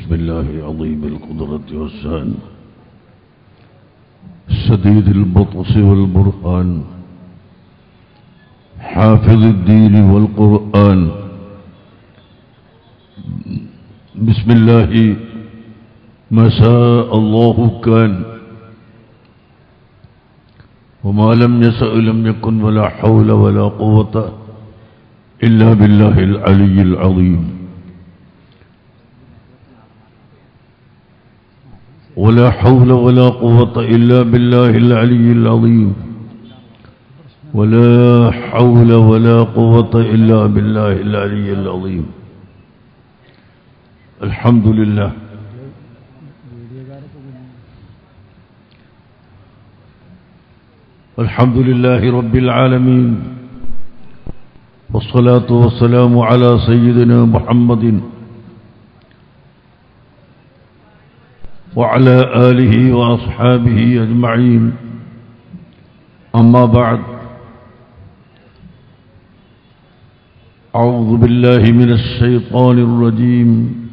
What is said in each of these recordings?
بسم الله عظيم القدرة والشان شديد البطش والبرهان حافظ الدين والقرآن بسم الله ما شاء الله كان وما لم يشأ لم يكن ولا حول ولا قوة إلا بالله العلي العظيم ولا حول ولا قوة إلا بالله العلي العظيم ولا حول ولا قوة إلا بالله العلي العظيم الحمد لله الحمد لله رب العالمين والصلاة والسلام على سيدنا محمد وعلى آله وأصحابه أجمعين أما بعد أعوذ بالله من الشيطان الرجيم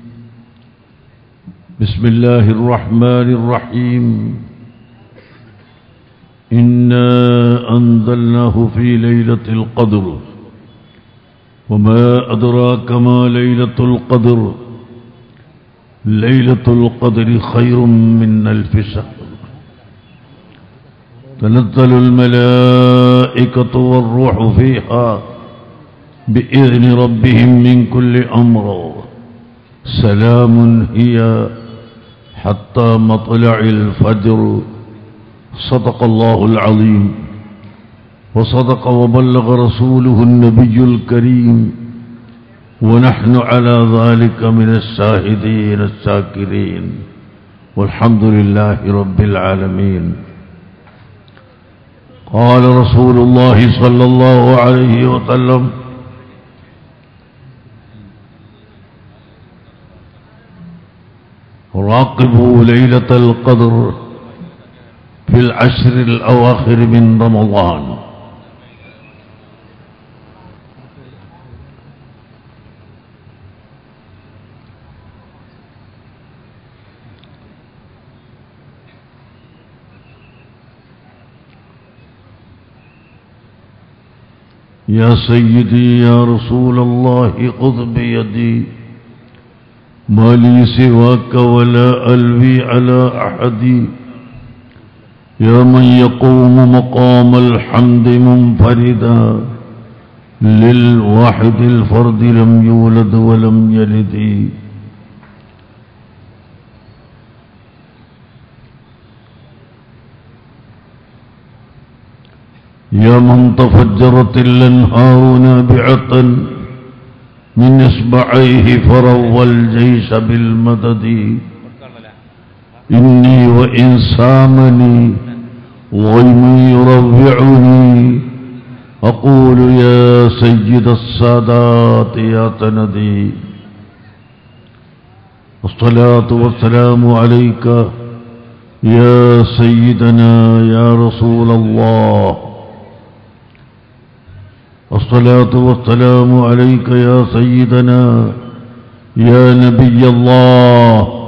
بسم الله الرحمن الرحيم إنا أنزلناه في ليلة القدر وما أدراك ما ليلة القدر ليلة القدر خير من ألف شهر تنزل الملائكة والروح فيها بإذن ربهم من كل أمر سلام هي حتى مطلع الفجر صدق الله العظيم وصدق وبلغ رسوله النبي الكريم ونحن على ذلك من الشاهدين الشاكرين والحمد لله رب العالمين قال رسول الله صلى الله عليه وسلم راقبوا ليلة القدر في العشر الأواخر من رمضان يا سيدي يا رسول الله خذ بيدي ما لي سواك ولا ألوي على أحد يا من يقوم مقام الحمد منفردا للواحد الفرد لم يولد ولم يلد يا من تفجرت الانهار نابعة من اصبعيه فروى الجيش بالمدد إني وإن سامني ضيم يروعني أقول يا سيد السادات يا تندي والصلاة والسلام عليك يا سيدنا يا رسول الله الصلاة والسلام عليك يا سيدنا يا نبي الله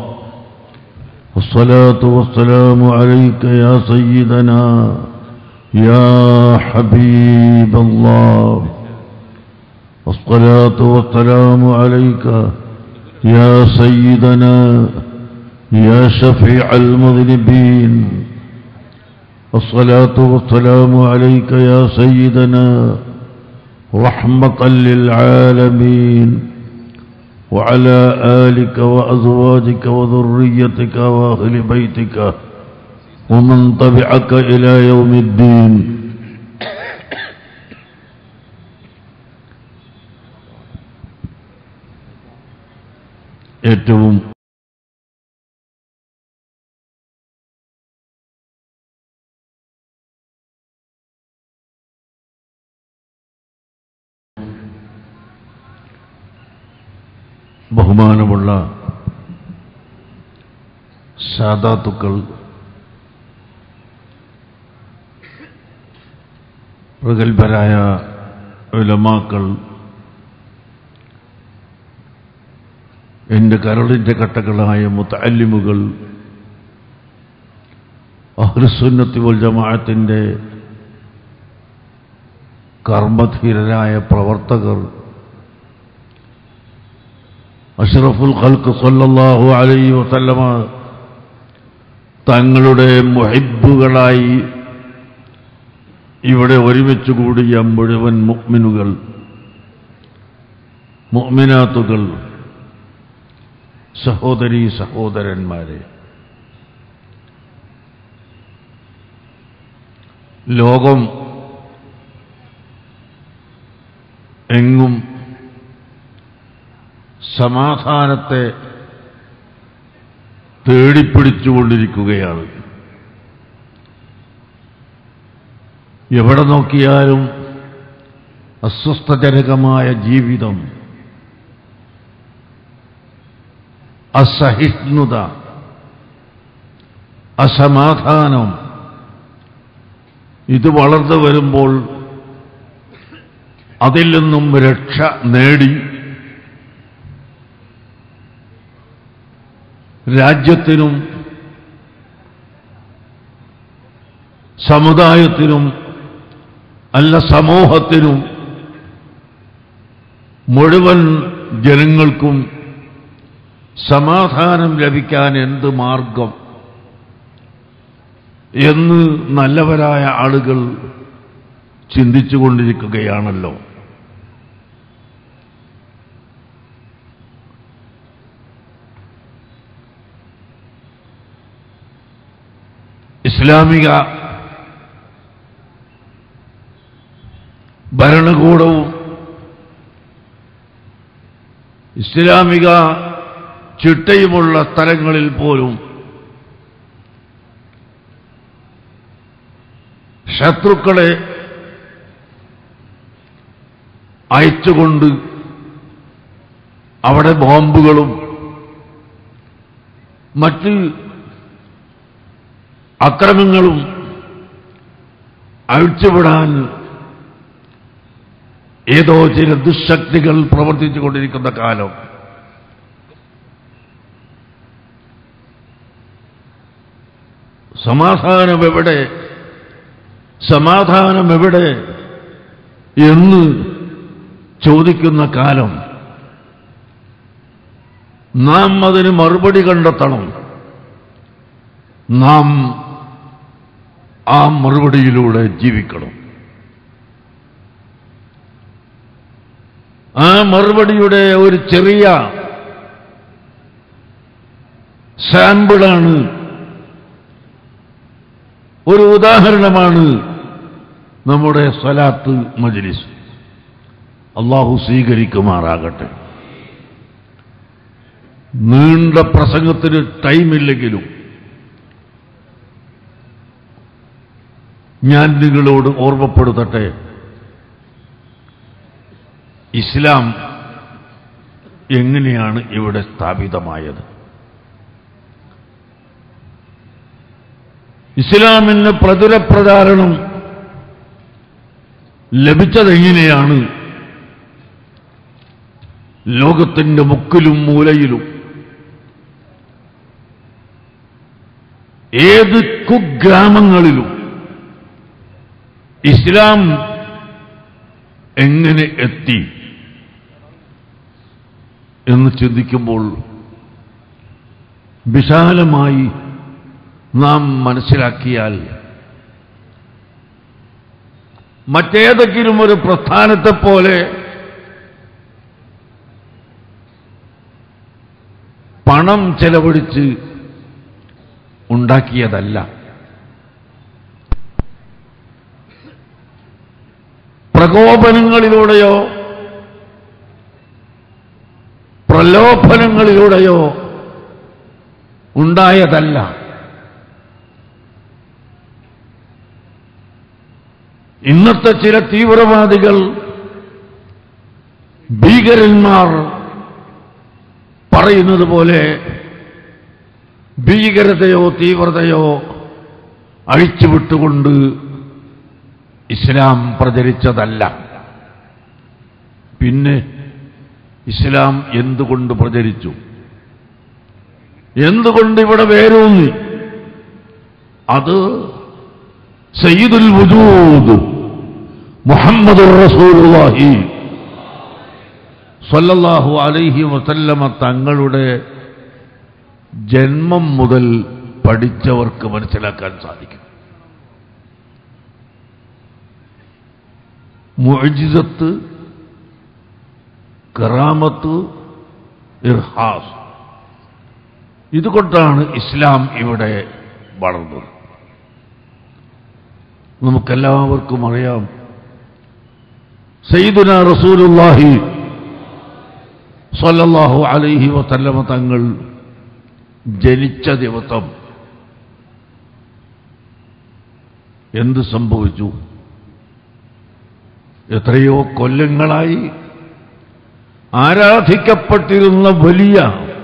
الصلاة والسلام عليك يا سيدنا يا حبيب الله الصلاة والسلام عليك يا سيدنا يا شفيع المذنبين الصلاة والسلام عليك يا سيدنا رحمة للعالمين وعلى آلك وأزواجك وذريتك وأهل بيتك ومن تبعك إلى يوم الدين ഏറ്റവും ബഹുമാനമുള്ള സാദാത്തുക്കൾ പ്രഗത്ഭരായ ഉലമാക്കൾ എൻ്റെ കരളിൻ്റെ കട്ടകളായ മുത്തല്ലിമുകൾ അഹ്ലുസുന്നത്തി വൽ ജമാഅത്തിൻ്റെ കർമ്മധീരരായ പ്രവർത്തകർ അഷ്റഫുൽ ഖൽക്ക് സല്ലല്ലാഹു അലൈഹി വസല്ലമ തങ്ങളുടെ മുഹിബുകളായി ഇവിടെ ഒരുമിച്ച് കൂടിയ മുഴുവൻ മുഅ്മിനുകൾ മുഅ്മിനാത്തുകൾ സഹോദരീ സഹോദരന്മാരെ ലോകം എങ്ങും സമാധാനത്തെ തേടിപ്പിടിച്ചുകൊണ്ടിരിക്കുകയാണ് എവിടെ നോക്കിയാലും അസ്വസ്ഥജനകമായ ജീവിതം അസഹിഷ്ണുത അസമാധാനം ഇത് വളർന്നു വരുമ്പോൾ അതിൽ നിന്നും രക്ഷ നേടി രാജ്യത്തിനും സമുദായത്തിനും അല്ല സമൂഹത്തിനും മുഴുവൻ ജനങ്ങൾക്കും സമാധാനം ലഭിക്കാൻ എന്ത് മാർഗം എന്ന് നല്ലവരായ ആളുകൾ ചിന്തിച്ചുകൊണ്ടിരിക്കുകയാണല്ലോ ഇസ്ലാമിക ഭരണകൂടവും ഇസ്ലാമിക ചിട്ടയുമുള്ള സ്ഥലങ്ങളിൽ പോലും ശത്രുക്കളെ അയച്ചുകൊണ്ട് അവിടെ ബോംബുകളും മറ്റ് അക്രമങ്ങളും അഴിച്ചുവിടാൻ ഏതോ ചില ദുശക്തികൾ പ്രവർത്തിച്ചു കൊണ്ടിരിക്കുന്ന കാലം സമാധാനം എവിടെ സമാധാനം എവിടെ എന്ന് ചോദിക്കുന്ന കാലം നാം അതിന് മറുപടി കണ്ടെത്തണം നാം ആ മറുപടിയിലൂടെ ജീവിക്കണം ആ മറുപടിയുടെ ഒരു ചെറിയ സാമ്പിളാണ് ഒരു ഉദാഹരണമാണ് നമ്മുടെ സ്വലാത്ത് മജ്ലിസ് അള്ളാഹു സ്വീകരിക്കുമാറാകട്ടെ നീണ്ട പ്രസംഗത്തിന് ടൈമില്ലെങ്കിലും ഞാൻ നിങ്ങളോട് ഓർമ്മപ്പെടുത്തട്ടെ ഇസ്ലാം എങ്ങനെയാണ് ഇവിടെ സ്ഥാപിതമായത് ഇസ്ലാമിന് പ്രചുരപ്രചാരണം ലഭിച്ചതെങ്ങനെയാണ് ലോകത്തിന്റെ മുക്കിലും മൂലയിലും ഏത് കുഗ്രാമങ്ങളിലും ഇസ്ലാം എങ്ങനെ എത്തി എന്ന് ചിന്തിക്കുമ്പോൾ വിശാലമായി നാം മനസ്സിലാക്കിയാൽ മറ്റേതെങ്കിലും ഒരു പ്രസ്ഥാനത്തെ പോലെ പണം ചെലവഴിച്ച് ഉണ്ടാക്കിയതല്ല പ്രകോപനങ്ങളിലൂടെയോ പ്രലോഭനങ്ങളിലൂടെയോ ഉണ്ടായതല്ല ഇന്നത്തെ ചില തീവ്രവാദികൾ ഭീകരന്മാർ പറയുന്നത് പോലെ ഭീകരതയോ തീവ്രതയോ അഴിച്ചുവിട്ടുകൊണ്ട് ഇസ്ലാം പ്രചരിച്ചതല്ല പിന്നെ ഇസ്ലാം എന്തുകൊണ്ട് പ്രചരിച്ചു എന്തുകൊണ്ട് ഇവിടെ വേരൂന്നി അത് സയ്യിദുൽ വജൂദ് മുഹമ്മദ് റസൂലുള്ളാഹി സല്ലല്ലാഹു അലൈഹി വസല്ലമ തങ്ങളുടെ ജന്മം മുതൽ പഠിച്ചവർക്ക് മനസ്സിലാക്കാൻ സാധിക്കും മുഅജിസത്ത് കറാമത്ത് ഇർഹാസ് ഇതുകൊണ്ടാണ് ഇസ്ലാം ഇവിടെ വളർന്നത് നമുക്കെല്ലാവർക്കും അറിയാം സയ്യിദുന റസൂലുള്ളാഹി സ്വല്ലല്ലാഹു അലൈഹി വസല്ലമ തങ്ങൾ ജനിച്ച ദിവസം എന്ത് സംഭവിച്ചു എത്രയോ കൊല്ലങ്ങളായി ആരാധിക്കപ്പെട്ടിരുന്ന വലിയ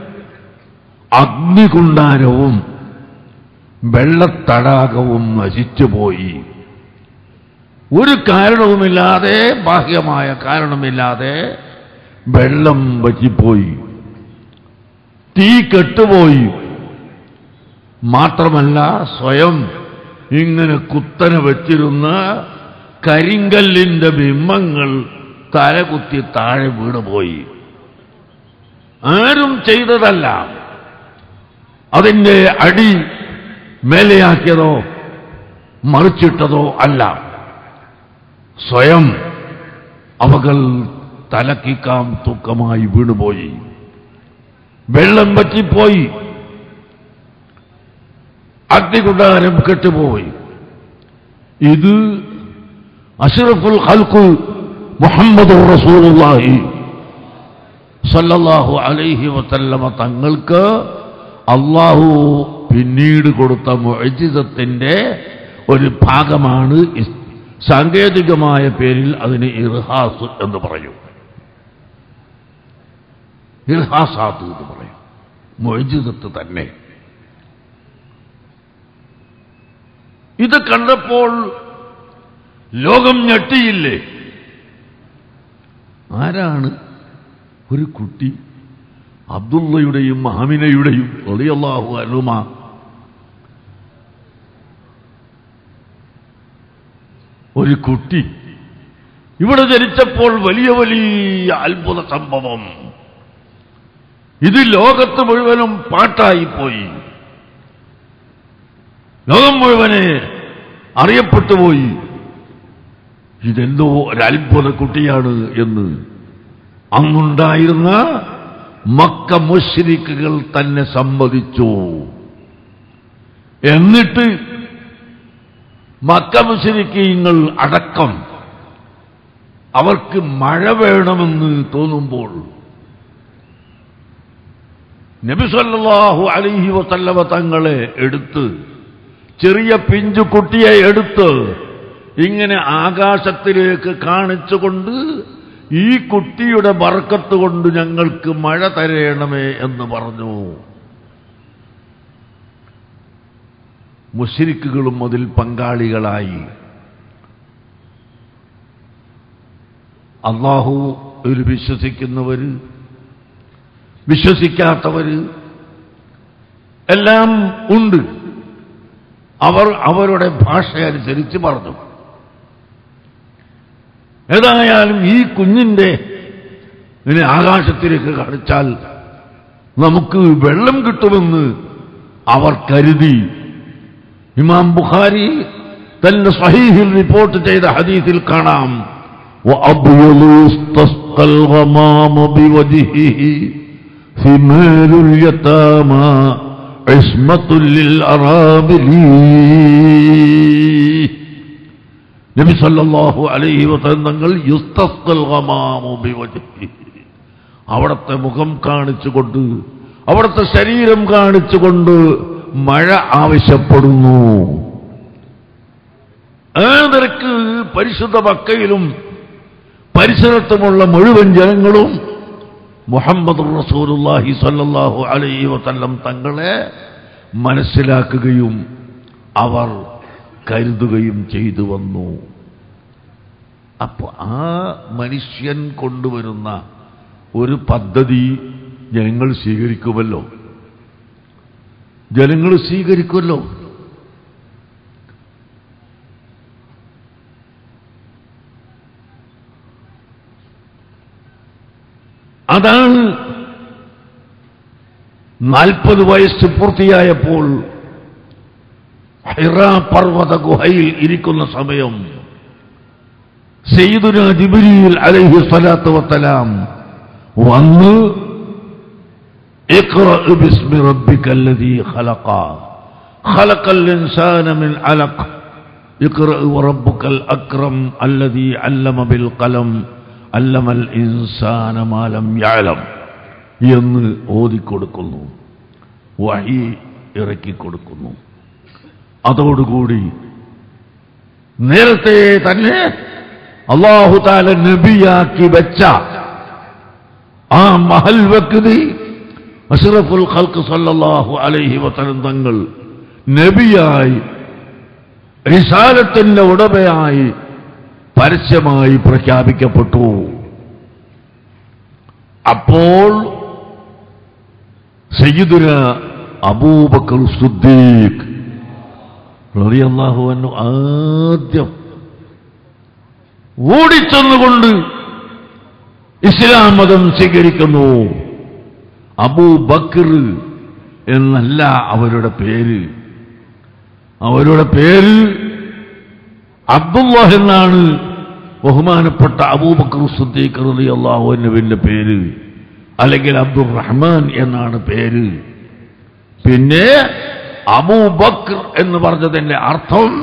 അഗ്നികുണ്ടാരവും വെള്ളത്തടാകവും നശിച്ചുപോയി ഒരു കാരണവുമില്ലാതെ ബാഹ്യമായ കാരണമില്ലാതെ വെള്ളം വറ്റിപ്പോയി തീ കെട്ടുപോയി മാത്രമല്ല സ്വയം ഇങ്ങനെ കുത്തനെ വെച്ചിരുന്ന കരിങ്കല്ലിന്റെ ബിംബങ്ങൾ തലകുത്തി താഴെ വീണുപോയി ആരും ചെയ്തതല്ല അതിന്റെ അടി മേലെയാക്കിയതോ മറിച്ചിട്ടതോ അല്ല സ്വയം അവകൾ തലക്കിക്കാം തൂക്കമായി വീണുപോയി വെള്ളം പറ്റിപ്പോയി അഗ്നികുണ്ടാരം കെട്ടുപോയി ഇത് അഷ്റഫുൽ ഖൽഖു മുഹമ്മദ് റസൂലുള്ളാഹി സല്ലല്ലാഹു അലൈഹി വസല്ലമ തങ്ങൾക്ക് അള്ളാഹു പിന്നീട് കൊടുത്ത മുഅജിസത്തിന്റെ ഒരു ഭാഗമാണ് ഇസ്- സാങ്കേതികമായ പേരിൽ അതിന് ഇർഹാസ് എന്ന് പറയും ഇർഹാസാത്ത് എന്ന് പറയും മൊയ്ജിതത്ത് തന്നെ ഇത് കണ്ടപ്പോൾ ലോകം ഞെട്ടിയില്ലേ ആരാണ് ഒരു കുട്ടി അബ്ദുള്ളയുടെയും ആമിനയുടെയും റളിയല്ലാഹു അലുമ ഒരു കുട്ടി ഇവിടെ ജനിച്ചപ്പോൾ വലിയ വലിയ അത്ഭുത സംഭവം ഇത് ലോകത്ത് മുഴുവനും പാട്ടായിപ്പോയി ലോകം മുഴുവനെ അറിയപ്പെട്ടുപോയി ഇതെന്തോ ഒരു അത്ഭുത കുട്ടിയാണ് എന്ന് അന്നുണ്ടായിരുന്ന മക്ക മുശ്രിക്കുകൾ തന്നെ സമ്മതിച്ചു എന്നിട്ട് മക്ക മുശ്രിക്കീങ്ങൾ അടക്കം അവർക്ക് മഴ വേണമെന്ന് തോന്നുമ്പോൾ നബി സല്ലല്ലാഹു അലൈഹി വസല്ലമ തങ്ങളെ എടുത്ത് ചെറിയ പിഞ്ചു കുട്ടിയെ എടുത്ത് ഇങ്ങനെ ആകാശത്തിലേക്ക് കാണിച്ചുകൊണ്ട് ഈ കുട്ടിയുടെ ബർക്കത്ത് കൊണ്ട് ഞങ്ങൾക്ക് മഴ തരയണമേ എന്ന് പറഞ്ഞു മുശ്രിക്കുകളും അതിൽ പങ്കാളികളായി അള്ളാഹു ഒരു വിശ്വസിക്കുന്നവര് വിശ്വസിക്കാത്തവര് എല്ലാം ഉണ്ട് അവർ അവരുടെ ഭാഷ അനുസരിച്ച് പറഞ്ഞു ഏതായാലും ഈ കുഞ്ഞിന്റെ ഇങ്ങനെ ആകാശത്തിലേക്ക് കാണിച്ചാൽ നമുക്ക് വെള്ളം കിട്ടുമെന്ന് അവർ കരുതി ഇമാം ബുഖാരി തന്റെ സഹീഹിൽ റിപ്പോർട്ട് ചെയ്ത ഹദീസിൽ കാണാം وأبيض يستسقى الغمام بوجهه ثمار اليتامى عصمة للأرامل നബി സല്ലല്ലാഹു അലൈഹി വസല്ലം തങ്ങൾ യുസ്തസ്ഖൽ ഗമാമു ബിവജ്ഹിഹി അവിടുത്തെ മുഖം കാണിച്ചുകൊണ്ട് അവിടുത്തെ ശരീരം കാണിച്ചുകൊണ്ട് മഴ ആവശ്യപ്പെടുന്നു ആ നിരക്ക് പരിശുദ്ധ മക്കയിലും പരിസരത്തുമുള്ള മുഴുവൻ ജനങ്ങളും മുഹമ്മദ് റസൂലുള്ളാഹി സല്ലല്ലാഹു അലൈഹി വസല്ലം തങ്ങളെ മനസ്സിലാക്കുകയും അവർ കരുതുകയും ചെയ്തു വന്നു അപ്പൊ ആ മനുഷ്യൻ കൊണ്ടുവരുന്ന ഒരു പദ്ധതി ജനങ്ങൾ സ്വീകരിക്കുമല്ലോ ജനങ്ങൾ സ്വീകരിക്കുമല്ലോ അതാണ് നാൽപ്പത് വയസ്സ് പൂർത്തിയായപ്പോൾ ഹിറ പർവ്വത ഗുഹയിൽ ഇരിക്കുന്ന സമയം സയ്യിദുന ജിബ്രീൽ അലൈഹി സ്വലാത്തു വസ്സലാം വന്ന് اقرأ باسم ربك الذي خلق خلق الإنسان من علق اقرأ وربك الأكرم الذي علم بالقلم علم الإنسان ما لم يعلم എന്ന് ഓതിക്കൊടുക്കുന്നു വഴി ഇറക്കിക്കൊടുക്കുന്നു അതോടുകൂടി നേരത്തെ തന്നെ അള്ളാഹു താല നബിയാക്കി വെച്ച ആ മഹൽ വ്യക്തി അഷറഫുൽ ഖൽക്ക് സല്ലല്ലാഹു അലൈഹി വസല്ലം തങ്ങൾ നബിയായി റിസാലത്തിന്റെ ഉടമയായി പരസ്യമായി പ്രഖ്യാപിക്കപ്പെട്ടു അപ്പോൾ സയ്യിദുന അബൂബക്കർ സുദ്ദീഖ് റളിയല്ലാഹു അൻഹു ആദ്യം ഓടിച്ചെന്നുകൊണ്ട് ഇസ്ലാം മതം സ്വീകരിക്കുന്നു അബൂബക്കർ എന്നല്ല അവരുടെ പേര് അവരുടെ പേര് അബ്ദുല്ലാഹ് എന്നാണ് ബഹുമാനപ്പെട്ട അബൂബക്കർ സുദ്ദീഖ് റളിയല്ലാഹു അൻഹുവിന്റെ പേര് അല്ലെങ്കിൽ അബ്ദുർ റഹ്മാൻ എന്നാണ് പേര് പിന്നെ അബൂബക്കർ എന്ന് പറഞ്ഞതിന്റെ അർത്ഥം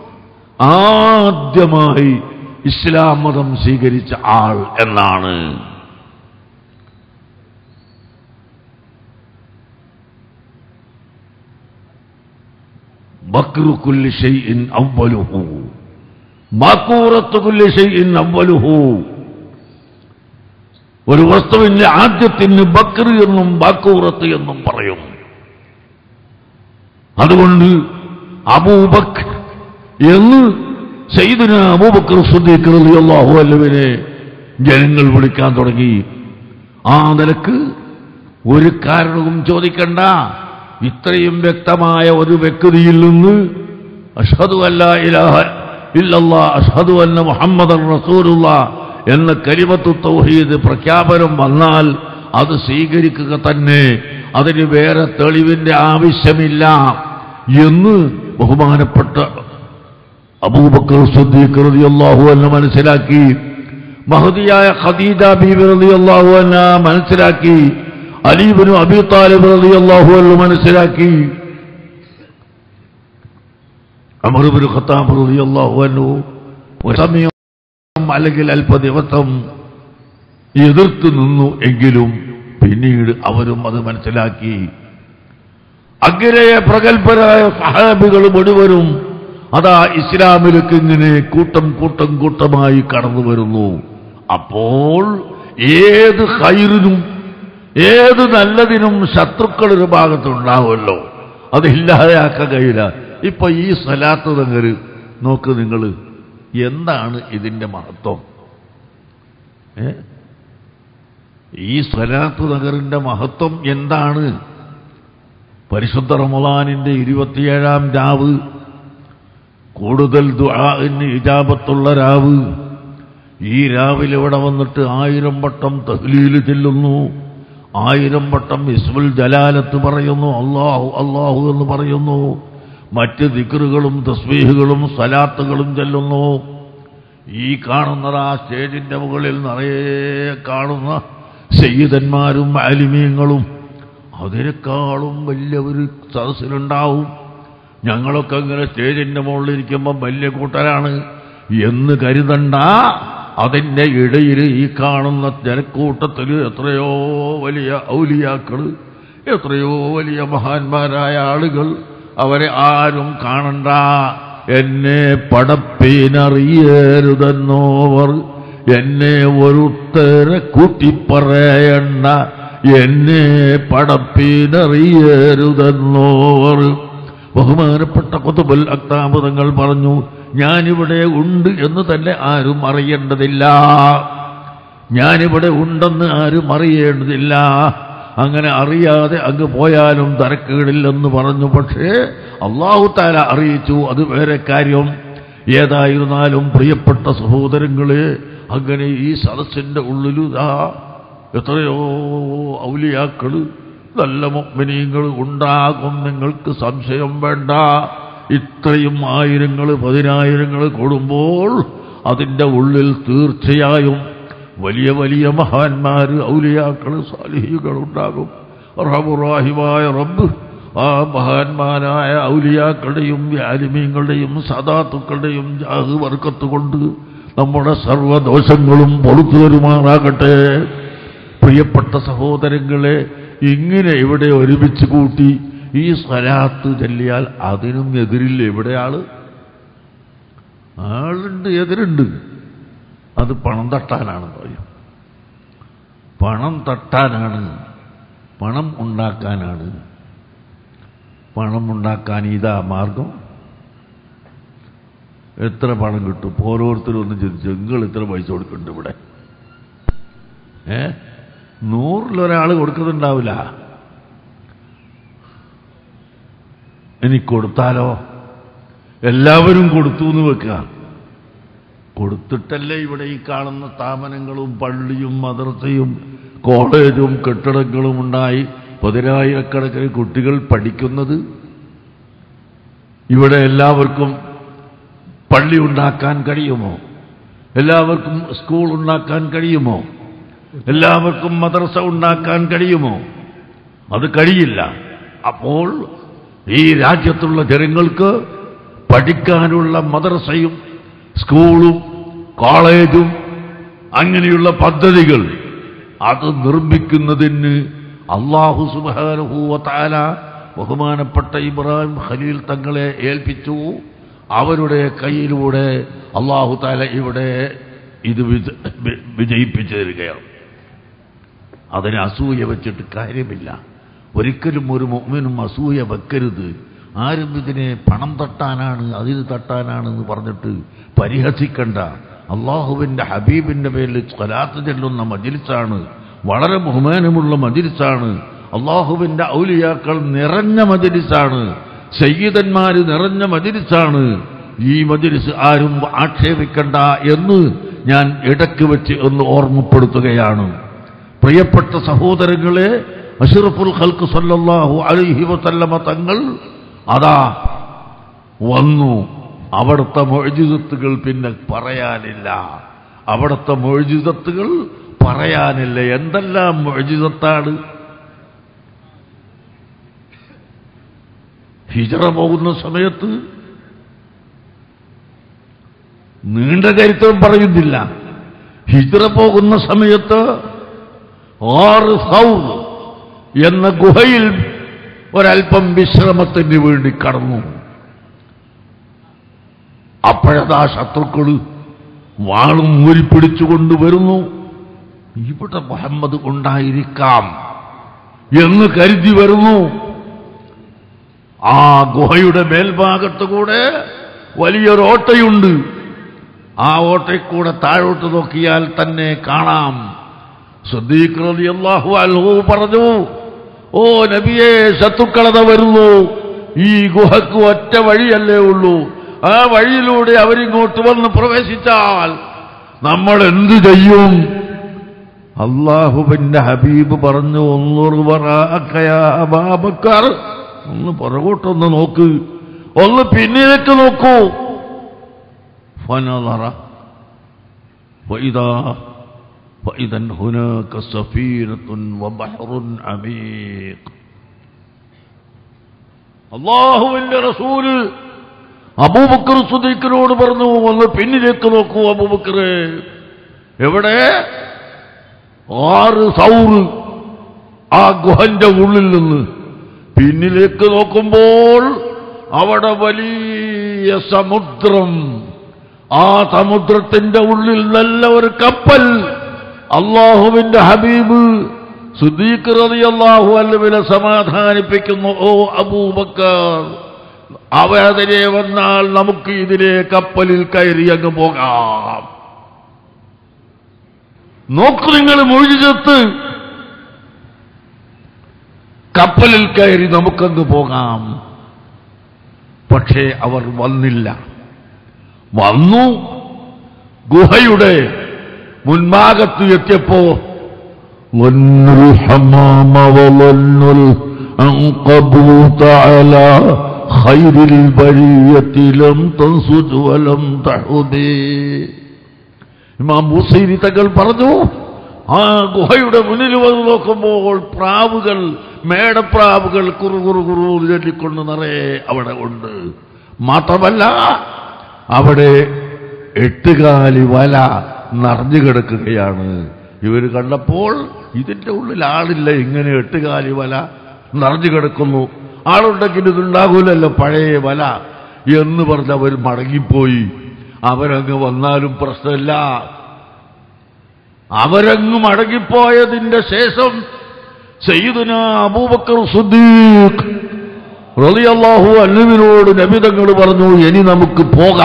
ആദ്യമായി ഇസ്ലാം മതം സ്വീകരിച്ച ആൾ എന്നാണ് ബക്രു കുല്ലി ഷൈഇൻ അവ്വലുഹു മാക്കൂറത്ത് കുല്ലി ഷൈഇൻ അവ്വലുഹു ഒരു വസ്തുവിന്റെ ആദ്യത്തിന് ബക്ർ എന്നും ബാക്കൂറത്ത് എന്നും പറയും അതുകൊണ്ട് അബൂബക്കർ എന്ന് സയ്യിദുന അബൂബക്കർ സുദ്ദീഖ് റളിയല്ലാഹു അൻഹുവിനെ ജനങ്ങൾ വിളിക്കാൻ തുടങ്ങി ആ നിലക്ക് ഒരു കാരണവും ചോദിക്കണ്ട ഇത്രയും വ്യക്തമായ ഒരു വ്യക്തിയിൽ നിന്ന് അഷ്ഹദു അല്ല ഇലാഹ ഇല്ലല്ലാ അഷ്ഹദു അന്ന മുഹമ്മദ് റസൂലുള്ള എന്ന കരിമത്തു തൗഹീദ് പ്രഖ്യാപനം വന്നാൽ അത് സ്വീകരിക്കുക തന്നെ അതിന് വേറെ തെളിവിന്റെ ആവശ്യമില്ല എന്ന് ബഹുമാനപ്പെട്ട അബൂബക്കർ സിദ്ദീഖ് റളിയല്ലാഹു അൻഹു മനസ്സിലാക്കി മഹദിയായ ഖദീജ ബീബി റളിയല്ലാഹു അൻഹ മനസ്സിലാക്കി അലീബിനു അബി താലിബ് റളിയല്ലാഹു അൻഹു മനസ്സിലാക്കി അമറുബിന് ഖത്താബ് റളിയല്ലാഹു അൻഹു ഒരു സമയം അല്ലെങ്കിൽ അല്പ ദിവസം എതിർത്ത് നിന്നു എങ്കിലും പിന്നീട് അവരും അത് മനസ്സിലാക്കി അഗ്രയ പ്രഗത്ഭരായ സഹാബികൾ മുഴുവനും അതാ ഇസ്ലാമിലേക്ക് ഇങ്ങനെ കൂട്ടം കൂട്ടം കൂട്ടമായി കടന്നു വരുന്നു അപ്പോൾ ഏത് ഹൈറിനും ഏത് നല്ലതിനും ശത്രുക്കൾ ഒരു ഭാഗത്തുണ്ടാവുമല്ലോ അതില്ലാതെയാക്കാൻ കഴിയില്ല ഇപ്പൊ ഈ സ്ഥലത്ത് തങ്ങര് നോക്ക് നിങ്ങൾ എന്താണ് ഇതിന്റെ മഹത്വം ഏ ഈ സ്വലാത്ത് നഗറിന്റെ മഹത്വം എന്താണ് പരിശുദ്ധ റമദാനിന്റെ ഇരുപത്തിയേഴാം രാവ് കൂടുതൽ ദുആന് ഇജാബത്തുള്ള രാവ് ഈ രാവിലെ ഇവിടെ വന്നിട്ട് ആയിരം വട്ടം തഹ്ലീല് ചെല്ലുന്നു ആയിരം വട്ടം ഇസ്മുൽ ജലാലത്ത് പറയുന്നു അള്ളാഹു അള്ളാഹു എന്ന് പറയുന്നു മറ്റ് ദിക്റുകളും തസ്ബീഹുകളും സലാത്തുകളും ചെല്ലുന്നു ഈ കാണുന്നത് ആ സ്റ്റേജിന്റെ മുകളിൽ നിറയെ കാണുന്ന സയ്യിദന്മാരും ആലിമീങ്ങളും അതിനേക്കാളും വലിയ ഒരു സദസ്സിലുണ്ടാവും ഞങ്ങളൊക്കെ ഇങ്ങനെ സ്റ്റേജിന്റെ മുകളിലിരിക്കുമ്പോൾ വലിയ കൂട്ടരാണ് എന്ന് കരുതണ്ട അതിൻ്റെ ഇടയിൽ ഈ കാണുന്ന ജനക്കൂട്ടത്തിൽ എത്രയോ വലിയ ഔലിയാക്കൾ എത്രയോ വലിയ മഹാന്മാരായ ആളുകൾ അവരെ ആരും കാണണ്ട എന്നെ പടപ്പീനറിയരുതെന്നോവർ എന്നെ ഒരുത്തരെ കൂട്ടിപ്പറയണ്ട എന്നെ പടപ്പീനറിയരുതെന്നോവർ ബഹുമാനപ്പെട്ട കുതുബൽ അക്താമതങ്ങൾ പറഞ്ഞു ഞാനിവിടെ ഉണ്ട് എന്ന് തന്നെ ആരും അറിയേണ്ടതില്ല ഞാനിവിടെ ഉണ്ടെന്ന് ആരും അറിയേണ്ടതില്ല അങ്ങനെ അറിയാതെ അങ്ങ് പോയാലും തരക്കേടില്ലെന്ന് പറഞ്ഞു പക്ഷേ അള്ളാഹു താല അറിയിച്ചു അത് വേറെ കാര്യം ഏതായിരുന്നാലും പ്രിയപ്പെട്ട സഹോദരങ്ങളെ അങ്ങനെ ഈ സദസ്സിന്റെ ഉള്ളിലുതാ എത്രയോ ഔലിയാക്കള് നല്ല മുഗ്മിനീങ്ങൾ ഉണ്ടാകും നിങ്ങൾക്ക് സംശയം വേണ്ട ഇത്രയും ആയിരങ്ങൾ പതിനായിരങ്ങൾ കൊടുമ്പോൾ അതിൻ്റെ ഉള്ളിൽ തീർച്ചയായും വലിയ വലിയ മഹാന്മാർ ഔലിയാക്കൾ സാലിഹികൾ ഉണ്ടാകും റബുറാഹിമായ റബ്ബ് ആ മഹാന്മാരായ ഔലിയാക്കളുടെയും വ്യാലിമീങ്ങളുടെയും സദാത്തുക്കളുടെയും ജാഹ് വർക്കത്ത് കൊണ്ട് നമ്മുടെ സർവദോഷങ്ങളും പൊറുത്തു തരുമാറാകട്ടെ പ്രിയപ്പെട്ട സഹോദരങ്ങളെ ഇങ്ങനെ ഇവിടെ ഒരുമിച്ച് കൂട്ടി ഈ സ്വലാത്ത് ചൊല്ലിയാൽ അതിനും എതിരില്ല എവിടെ ആള് ആളുണ്ട് എതിരുണ്ട് അത് പണം തട്ടാനാണ് പറയും പണം തട്ടാനാണ് പണം ഉണ്ടാക്കാനാണ് പണം ഉണ്ടാക്കാൻ ഇതാ മാർഗം എത്ര പണം കിട്ടും ഓരോരുത്തരും ഒന്ന് ചിന്തിച്ചു നിങ്ങൾ ഇത്ര പൈസ കൊടുക്കുന്നുണ്ട് ഇവിടെ ഏ നൂറിലൊരാൾ കൊടുക്കുന്നുണ്ടാവില്ല എനിക്ക് കൊടുത്താലോ എല്ലാവരും കൊടുത്തു എന്ന് വെക്കുക കൊടുത്തിട്ടല്ലേ ഇവിടെ ഈ കാണുന്ന സ്ഥാപനങ്ങളും പള്ളിയും മദ്രസയും കോളേജും കെട്ടിടങ്ങളും ഉണ്ടായി പതിനായിരക്കണക്കിന് കുട്ടികൾ പഠിക്കുന്നത് ഇവിടെ എല്ലാവർക്കും പള്ളി ഉണ്ടാക്കാൻ കഴിയുമോ എല്ലാവർക്കും സ്കൂൾ ഉണ്ടാക്കാൻ കഴിയുമോ എല്ലാവർക്കും മദ്രസ ഉണ്ടാക്കാൻ കഴിയുമോ അത് കഴിയില്ല അപ്പോൾ ഈ രാജ്യത്തുള്ള ജനങ്ങൾക്ക് പഠിക്കാനുള്ള മദ്രസയും സ്കൂളും കോളേജും അങ്ങനെയുള്ള പദ്ധതികൾ അത് നിർമ്മിക്കുന്നതിന് അള്ളാഹു സുബാനുഭൂവത്താല ബഹുമാനപ്പെട്ട ഇബ്രാഹിം ഖലീൽ തങ്ങളെ ഏൽപ്പിച്ചു അവരുടെ കയ്യിലൂടെ അള്ളാഹു താല ഇവിടെ ഇത് വിജ- വി- വിജയിപ്പിച്ചു തരികയാണ് അതിന് അസൂയ വെച്ചിട്ട് കാര്യമില്ല ഒരിക്കലും ഒരു മുഅ്മിനും അസൂയ വെക്കരുത് ആരും ഇതിനെ പണം തട്ടാനാണ് അതിന് തട്ടാനാണെന്ന് പറഞ്ഞിട്ട് പരിഹസിക്കണ്ട അള്ളാഹുവിൻ്റെ ഹബീബിൻ്റെ പേരിൽ സ്വലാത്ത് ചെല്ലുന്ന മജിലിസാണ് വളരെ ബഹുമാനമുള്ള മജിലിസാണ് അള്ളാഹുവിൻ്റെ ഔലിയാക്കൾ നിറഞ്ഞ മജിലിസാണ് സയ്യിദന്മാര് നിറഞ്ഞ മജിലിസാണ് ഈ മജിലിസ് ആരും ആക്ഷേപിക്കണ്ട എന്ന് ഞാൻ ഇടയ്ക്ക് വെച്ച് ഒന്ന് ഓർമ്മപ്പെടുത്തുകയാണ് പ്രിയപ്പെട്ട സഹോദരങ്ങളെ അഷറഫുൽ ഖൽക്ക് സല്ലല്ലാഹു അലൈഹി വസല്ലമ തങ്ങൾ അതാ വന്നു അവിടുത്തെ മൊഴിജിതത്തുകൾ പിന്നെ പറയാനില്ല അവിടുത്തെ മൊഴിജിതത്തുകൾ പറയാനില്ല എന്തെല്ലാം മൊഴിജിതത്താണ് ഹിജറ പോകുന്ന സമയത്ത് നീണ്ട ചരിത്രം പറയുന്നില്ല ഹിജറ പോകുന്ന സമയത്ത് ആറ് സൗർ എന്ന ഗുഹയിൽ ഒരല്പം വിശ്രമത്തിന് വേണ്ടി കടന്നു അപ്പോഴതാ ശത്രുക്കള് വാളും ഊരിപ്പിടിച്ചുകൊണ്ട് വരുന്നു ഇവിടെ മുഹമ്മദ് ഉണ്ടായിരിക്കാം എന്ന് കരുതി വരുന്നു ആ ഗുഹയുടെ മേൽഭാഗത്ത് കൂടെ വലിയൊരു ഓട്ടയുണ്ട് ആ ഓട്ടയിൽ കൂടെ താഴോട്ട് നോക്കിയാൽ തന്നെ കാണാം സദ്ദീഖ് റളിയല്ലാഹു അൻഹു പറഞ്ഞു ഓ നബിയെ ശത്രുക്കളത വരുന്നു ഈ ഗുഹക്ക് ഒറ്റ വഴിയല്ലേ ഉള്ളൂ ആ വഴിയിലൂടെ അവരിങ്ങോട്ട് വന്ന് പ്രവേശിച്ചാൽ നമ്മൾ എന്തു ചെയ്യും അള്ളാഹുവിന്റെ ഹബീബ് പറഞ്ഞു ഒന്നൂറ് അബാബക്കാർ ഒന്ന് പുറകോട്ടൊന്ന് നോക്ക് ഒന്ന് പിന്നിലേക്ക് നോക്കൂ ഫനറ وإذا وإذا هناك سفينة وبحر عميق അള്ളാഹുവിന്റെ റസൂല് അബൂബക്കർ സുദീഖിനോട് പറഞ്ഞു ഒന്ന് പിന്നിലേക്ക് നോക്കൂ അബൂബക്കറെ എവിടെ ആറ് സൗറ് ആ ഗുഹന്റെ ഉള്ളിൽ നിന്ന് പിന്നിലേക്ക് നോക്കുമ്പോൾ അവിടെ വലിയ സമുദ്രം ആ സമുദ്രത്തിന്റെ ഉള്ളിൽ നല്ല ഒരു കപ്പൽ അള്ളാഹുവിന്റെ ഹബീബ് സുദീഖ് റളിയല്ലാഹു അൻഹുവിനെ സമാധാനിപ്പിക്കുന്നു ഓ അബൂബക്കർ അവരതിനെ വന്നാൽ നമുക്ക് ഇതിലെ കപ്പലിൽ കയറി അങ്ങ് പോകാം നോക്കു നിങ്ങൾ മൊഴിചത്ത് കപ്പലിൽ കയറി നമുക്കങ്ങ് പോകാം പക്ഷേ അവർ വന്നില്ല വന്നു ഗുഹയുടെ മുൻഭാഗത്ത് എത്തിയപ്പോ ظنوا الحمام وظنوا العنقبوت على خير البرية لم تنسج ولم تحبي ഇമാം മൂസൈരി തങ്ങൾ പറഞ്ഞു ആ ഗുഹയുടെ മുന്നിൽ വന്ന് നോക്കുമ്പോൾ പ്രാവുകൾ മേടപ്രാവുകൾ കുറു കുറു കുറു ചൊല്ലിക്കൊണ്ട് നിറയെ അവിടെ ഉണ്ട് മാത്രമല്ല അവിടെ എട്ടുകാലി വല നിറഞ്ഞു കിടക്കുകയാണ് ഇവർ കണ്ടപ്പോൾ ഇതിന്റെ ഉള്ളിൽ ആളില്ല ഇങ്ങനെ എട്ടുകാലി വല നിറഞ്ഞു കിടക്കുന്നു ആളുണ്ടെങ്കിൽ ഇതുണ്ടാകൂലല്ലോ പഴയ വല എന്ന് പറഞ്ഞ് അവർ മടങ്ങിപ്പോയി അവരങ്ങ് വന്നാലും പ്രശ്നമില്ല അവരങ്ങ് മടങ്ങിപ്പോയതിന്റെ ശേഷം സയ്യിദുന അബൂബക്കർ സുദ്ദീഖ് റളിയല്ലാഹു അന്നുവിനോട് നബിതങ്ങൾ പറഞ്ഞു ഇനി നമുക്ക് പോകാം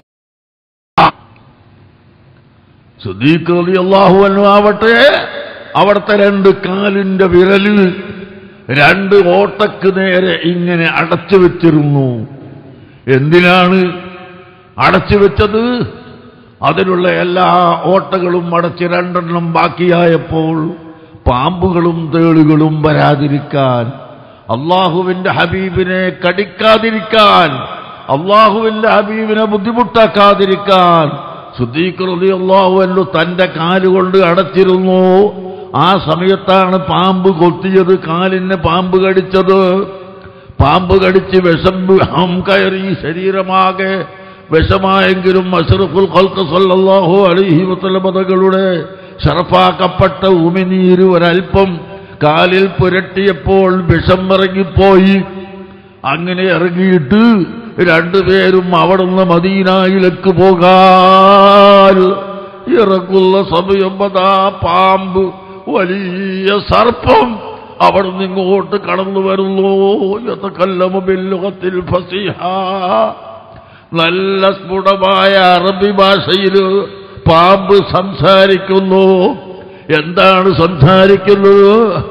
സുദ്ദീഖ് റളിയല്ലാഹു അന്നു ആവട്ടെ അവിടുത്തെ രണ്ട് കാലിന്റെ വിരല് രണ്ട് ഓട്ടക്ക് നേരെ ഇങ്ങനെ അടച്ചു വെച്ചിരുന്നു എന്തിനാണ് അടച്ചു വെച്ചത് അതിനുള്ള എല്ലാ ഓട്ടകളും അടച്ച് രണ്ടെണ്ണം ബാക്കിയായപ്പോൾ പാമ്പുകളും തേളുകളും വരാതിരിക്കാൻ അള്ളാഹുവിന്റെ ഹബീബിനെ കടിക്കാതിരിക്കാൻ അള്ളാഹുവിന്റെ ഹബീബിനെ ബുദ്ധിമുട്ടാക്കാതിരിക്കാൻ സുദ്ദീഖ്റതി അള്ളാഹുവല്ലു തന്റെ കാലുകൊണ്ട് അടച്ചിരുന്നു ആ സമയത്താണ് പാമ്പ് കൊത്തിയത് കാലിന് പാമ്പ് കടിച്ചത് പാമ്പ് കടിച്ച് വിഷം ഹം കയറി ശരീരമാകെ വിഷമായെങ്കിലും അഷറഫുൽ ഖൽക്ക് സല്ലല്ലാഹു അലൈഹി വസല്ലമതകളുടെ ഷറഫാക്കപ്പെട്ട ഉമിനീര് ഒരൽപ്പം കാലിൽ പുരട്ടിയപ്പോൾ വിഷം ഇറങ്ങിപ്പോയി അങ്ങനെ ഇറങ്ങിയിട്ട് രണ്ടുപേരും അവിടുന്ന് മദീനായിലേക്ക് പോകാൻ ഇറങ്ങുന്ന സമയം അതാ പാമ്പ് വലിയ സർപ്പം അവിടുന്ന് ഇങ്ങോട്ട് കടന്നു വരുന്നു യതകല്ലമുബില്ലുഗത്തിൽ ഫസിഹ നല്ല സ്ഫുടമായ അറബി ഭാഷയിൽ പാമ്പ് സംസാരിക്കുന്നു എന്താണ് സംസാരിക്കുന്നത്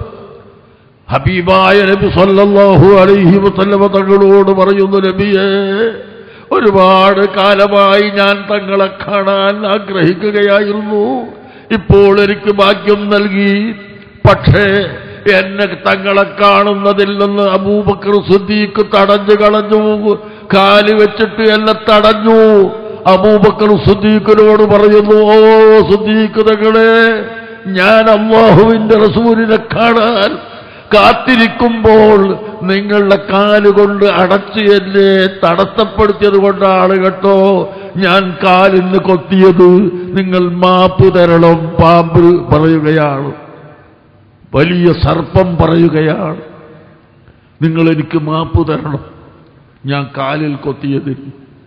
ഹബീബായ നബി സല്ലല്ലാഹു അലൈഹി വസല്ലമ തങ്ങളോട് പറയുന്നു നബിയെ ഒരുപാട് കാലമായി ഞാൻ തങ്ങളെ കാണാൻ ആഗ്രഹിക്കുകയായിരുന്നു ഇപ്പോൾ എനിക്ക് ഭാഗ്യം നൽകി പക്ഷേ എന്നെ തങ്ങളെ കാണുന്നതിൽ നിന്ന് അബൂബക്കർ സുദ്ദീഖ് തടഞ്ഞു കളഞ്ഞു കാല് വെച്ചിട്ട് എന്നെ തടഞ്ഞു അബൂബക്കർ സുദ്ദീഖിനോട് പറയുന്നു ഓ സുദ്ദീഖ് തങ്ങളെ ഞാൻ അള്ളാഹുവിന്റെ റസൂലിനെ കാണാൻ കാത്തിരിക്കുമ്പോൾ നിങ്ങളുടെ കാലുകൊണ്ട് അടച്ച് എന്നെ തടസ്സപ്പെടുത്തിയത് കൊണ്ടാണ് കേട്ടോ ഞാൻ കാലിന് കൊത്തിയത് നിങ്ങൾ മാപ്പ് തരണം പാമ്പ് പറയുകയാണ് വലിയ സർപ്പം പറയുകയാണ് നിങ്ങൾ എനിക്ക് മാപ്പ് തരണം ഞാൻ കാലിൽ കൊത്തിയതിൽ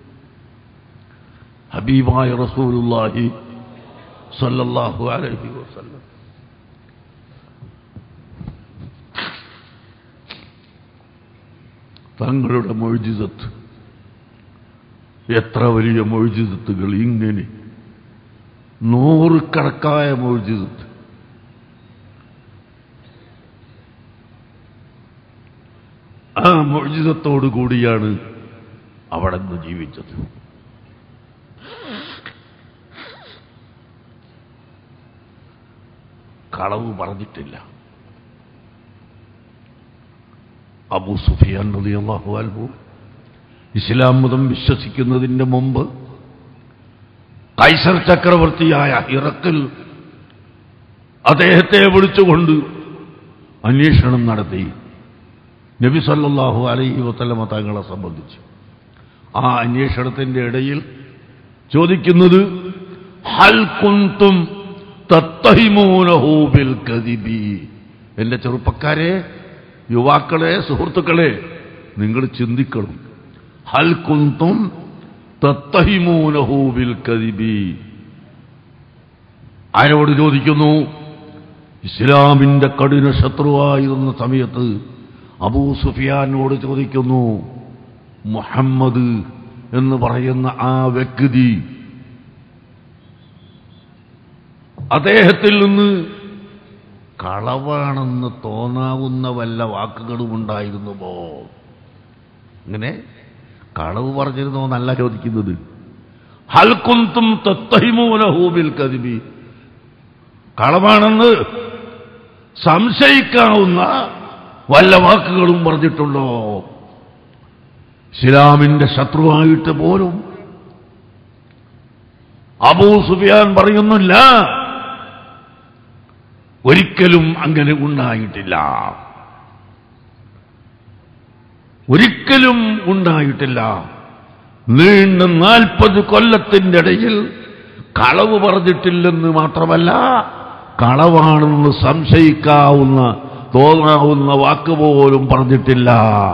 ഹബീബായ റസൂലുള്ളാഹി സല്ലല്ലാഹു അലൈഹി വസല്ലം തങ്ങളുടെ മൊഴിജിതത്ത് എത്ര വലിയ മൊഴിജിതത്തുകൾ ഇങ്ങനെ നൂറുകണക്കായ മൊഴിജിതത്ത് ആ മൊഴിജിതത്തോടു കൂടിയാണ് അവിടെ നിന്ന് ജീവിച്ചത് കളവ് പറഞ്ഞിട്ടില്ല അബൂ സുഫിയാൻ റളിയല്ലാഹു അൻഹു ഇസ്ലാം മതം വിശ്വസിക്കുന്നതിന് മുമ്പ് കൈസർ ചക്രവർത്തിയായ ഇറക്കിൽ അദ്ദേഹത്തെ വിളിച്ചുകൊണ്ട് അന്വേഷണം നടത്തി നബി സല്ലല്ലാഹു അലൈഹി വസല്ലമ തങ്ങളെ സംബന്ധിച്ച് ആ അന്വേഷണത്തിന്റെ ഇടയിൽ ചോദിക്കുന്നത് ഹൽ കുന്തും തത്തഹിമൂനഹു ബിൽ കദിബി എന്റെ ചെറുപ്പക്കാരെ യുവാക്കളെ സുഹൃത്തുക്കളെ നിങ്ങൾ ചിന്തിക്കണം ഹൽ കുന്തും തത്തഹിമൂനഹു ബിൽ കദിബി ആരോട് ചോദിക്കുന്നു ഇസ്ലാമിന്റെ കഠിന ശത്രുവായിരുന്ന സമയത്ത് അബൂ സുഫിയാനോട് ചോദിക്കുന്നു മുഹമ്മദ് എന്ന് പറയുന്ന ആ വ്യക്തി അദ്ദേഹത്തിൽ നിന്ന് കളവാണെന്ന് തോന്നാവുന്ന വല്ല വാക്കുകളും ഉണ്ടായിരുന്നുവോ ഇങ്ങനെ കളവ് പറഞ്ഞിരുന്നോ എന്നല്ല ചോദിക്കുന്നത് ഹൽക്കുന്തും തത്തഹിമൂലഹൂബിൽ കതിബി കളവാണെന്ന് സംശയിക്കാവുന്ന വല്ല വാക്കുകളും പറഞ്ഞിട്ടുണ്ടോ ഇസ്ലാമിന്റെ ശത്രുവായിട്ട് പോലും അബൂ സുഫിയാൻ പറയുന്നില്ല ഒരിക്കലും അങ്ങനെ ഉണ്ടായിട്ടില്ല ഒരിക്കലും ഉണ്ടായിട്ടില്ല നീണ്ട നാൽപ്പത് കൊല്ലത്തിന്റെ ഇടയിൽ കളവ് പറഞ്ഞിട്ടില്ലെന്ന് മാത്രമല്ല കളവാണെന്ന് സംശയിക്കാവുന്ന തോന്നാവുന്ന വാക്ക് പോലും പറഞ്ഞിട്ടില്ല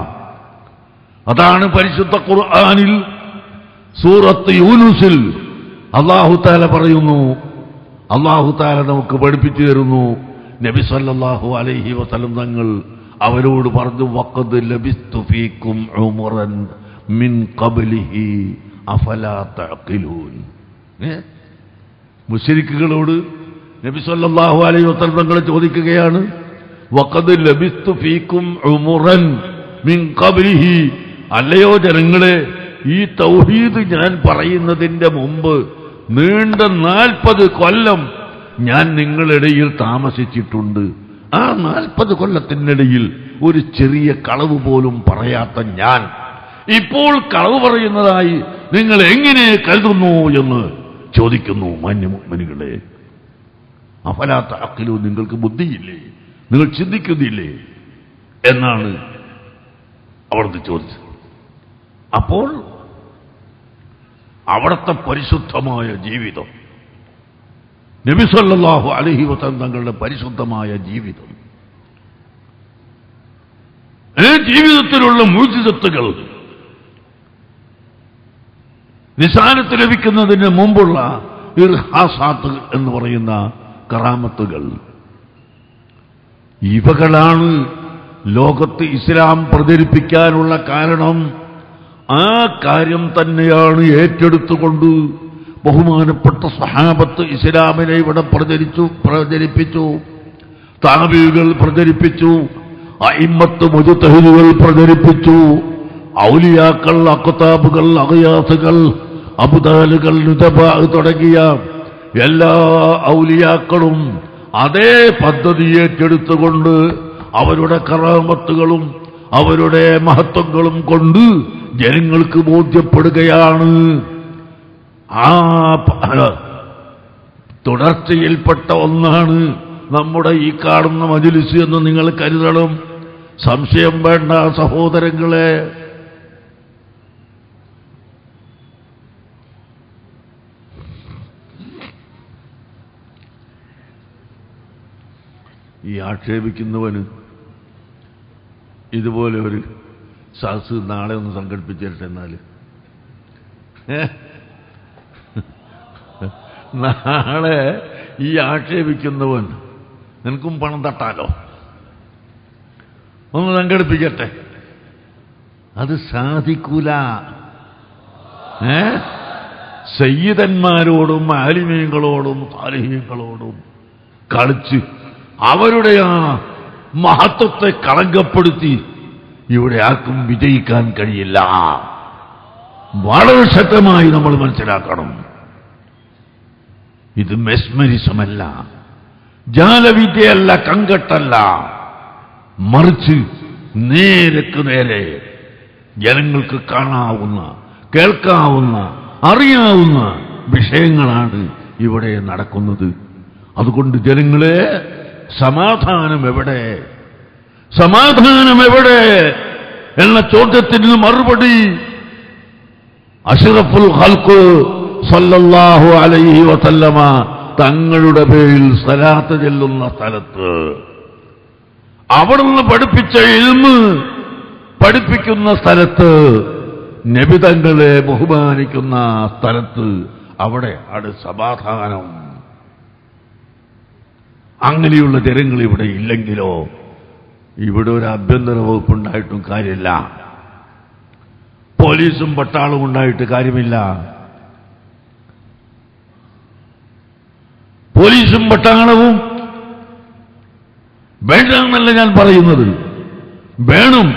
അതാണ് പരിശുദ്ധ ഖുർആനിൽ സൂറത്ത് യൂനുസിൽ അള്ളാഹുത്താല പറയുന്നു അള്ളാഹുത്താല നമുക്ക് പഠിപ്പിച്ചു തരുന്നു നബി സല്ലല്ലാഹു അലൈഹി വസല്ലം തങ്ങൾ അവരോട് പറഞ്ഞു വഖദ് ലബിസ്തു ഫീക്കും ഉമറൻ മിൻ ഖബ്ലിഹി അഫലാ തഅഖിലൂൻ ഏ? മുശ്രിക്കുകളോട് നബി സല്ലല്ലാഹു അലൈഹി വസല്ലം തങ്ങൾ ചോദിക്കുകയാണ് വഖദ് ലബിസ്തു ഫീക്കും ഉമറൻ മിൻ ഖബ്ലിഹി അല്ലയോ ജനങ്ങളെ ഈ തൗഹീദ് ഞാൻ പറയുന്നതിന്റെ മുമ്പ് നീണ്ട നാൽപ്പത് കൊല്ലം ഞാൻ നിങ്ങളിടയിൽ താമസിച്ചിട്ടുണ്ട് ആ നാൽപ്പത് കൊല്ലത്തിനിടയിൽ ഒരു ചെറിയ കളവ് പോലും പറയാത്ത ഞാൻ ഇപ്പോൾ കളവ് പറയുന്നതായി നിങ്ങൾ എങ്ങനെ കരുതുന്നു എന്ന് ചോദിക്കുന്നു മാന്യമുഗ്മനികളെ അഫലാത്ത അക്കിലോ നിങ്ങൾക്ക് ബുദ്ധിയില്ലേ നിങ്ങൾ ചിന്തിക്കുന്നില്ലേ എന്നാണ് അവിടുന്ന് ചോദിച്ചത് അപ്പോൾ അവിടുത്തെ പരിശുദ്ധമായ ജീവിതം നബിസല്ലാഹു അലഹി വസൻ തങ്ങളുടെ പരിശുദ്ധമായ ജീവിതം ഈ ജീവിതത്തിലുള്ള മൂജിതത്തുകൾ നിസാനത്ത് ലഭിക്കുന്നതിന് മുമ്പുള്ള ഇർഹാസാത്ത് എന്ന് പറയുന്ന കറാമത്തുകൾ ഇവകളാണ് ലോകത്ത് ഇസ്ലാം പ്രചരിപ്പിക്കാനുള്ള കാരണം ആ കാര്യം തന്നെയാണ് ഏറ്റെടുത്തുകൊണ്ട് ബഹുമാനപ്പെട്ട സഹാബത്ത് ഇസ്ലാമിനെ ഇവിടെ പ്രചരിച്ചു പ്രചരിപ്പിച്ചു താബികൾ പ്രചരിപ്പിച്ചു അയിമ്മത്ത് മുജുത്തഹിദുകൾ പ്രചരിപ്പിച്ചു ഔലിയാക്കൾ അക്കത്താബുകൾ അകയാസുകൾ അബുദാലുകൾ നുതബ തുടങ്ങിയ എല്ലാ ഔലിയാക്കളും അതേ പദ്ധതി ഏറ്റെടുത്തുകൊണ്ട് അവരുടെ കറാമത്തുകളും അവരുടെ മഹത്വങ്ങളും കൊണ്ട് ജനങ്ങൾക്ക് ബോധ്യപ്പെടുകയാണ് ആ പ- തുടർച്ചയിൽപ്പെട്ട ഒന്നാണ് നമ്മുടെ ഈ കാണുന്ന മജുലിസ് എന്ന് നിങ്ങൾ കരുതണം സംശയം വേണ്ട സഹോദരങ്ങളെ ഈ ആക്ഷേപിക്കുന്നവന് ഇതുപോലെ ഒരു സദസ് നാളെ ഒന്ന് സംഘടിപ്പിച്ചിട്ട് എന്നാൽ നാളെ ഈ ആക്ഷേപിക്കുന്നവൻ നിനക്കും പണം തട്ടാലോ ഒന്ന് സംഘടിപ്പിക്കട്ടെ അത് സാധിക്കൂല ഏ സയ്യിദന്മാരോടും ആലിമീങ്ങളോടും താലിഹീങ്ങളോടും കളിച്ച് അവരുടെ ആ മഹത്വത്തെ കളങ്കപ്പെടുത്തി ഇവിടെ ആർക്കും വിജയിക്കാൻ കഴിയില്ല വളരെ ശക്തമായി നമ്മൾ മനസ്സിലാക്കണം ഇത് മെസ്മരിസമല്ല ജാലവിദ്യയല്ല കങ്കട്ടല്ല മറിച്ച് നേരക്ക് നേരെ ജനങ്ങൾക്ക് കാണാവുന്ന കേൾക്കാവുന്ന അറിയാവുന്ന വിഷയങ്ങളാണ് ഇവിടെ നടക്കുന്നത് അതുകൊണ്ട് ജനങ്ങളെ സമാധാനം എവിടെ സമാധാനം എവിടെ എന്ന ചോദ്യത്തിന് മറുപടി അഷറഫുൽ ഹൽക്ക് സല്ലല്ലാഹു അലൈഹി വസല്ലമ തങ്ങളുടെ പേരിൽ സലാത്ത് ചെല്ലുന്ന സ്ഥലത്ത് അവിടുന്ന് പഠിപ്പിച്ച ഇൽമ് പഠിപ്പിക്കുന്ന സ്ഥലത്ത് നബിതങ്ങളെ ബഹുമാനിക്കുന്ന സ്ഥലത്ത് അവിടെ ആണ് സമാധാനം അങ്ങനെയുള്ള ജനങ്ങൾ ഇവിടെ ഇല്ലെങ്കിലോ ഇവിടെ ഒരു ആഭ്യന്തര വകുപ്പ് ഉണ്ടായിട്ടും കാര്യമില്ല പോലീസും പട്ടാളും ഉണ്ടായിട്ട് കാര്യമില്ല പോലീസും പട്ടാളവും വേണ്ട എന്നല്ല ഞാൻ പറയുന്നത് വേണം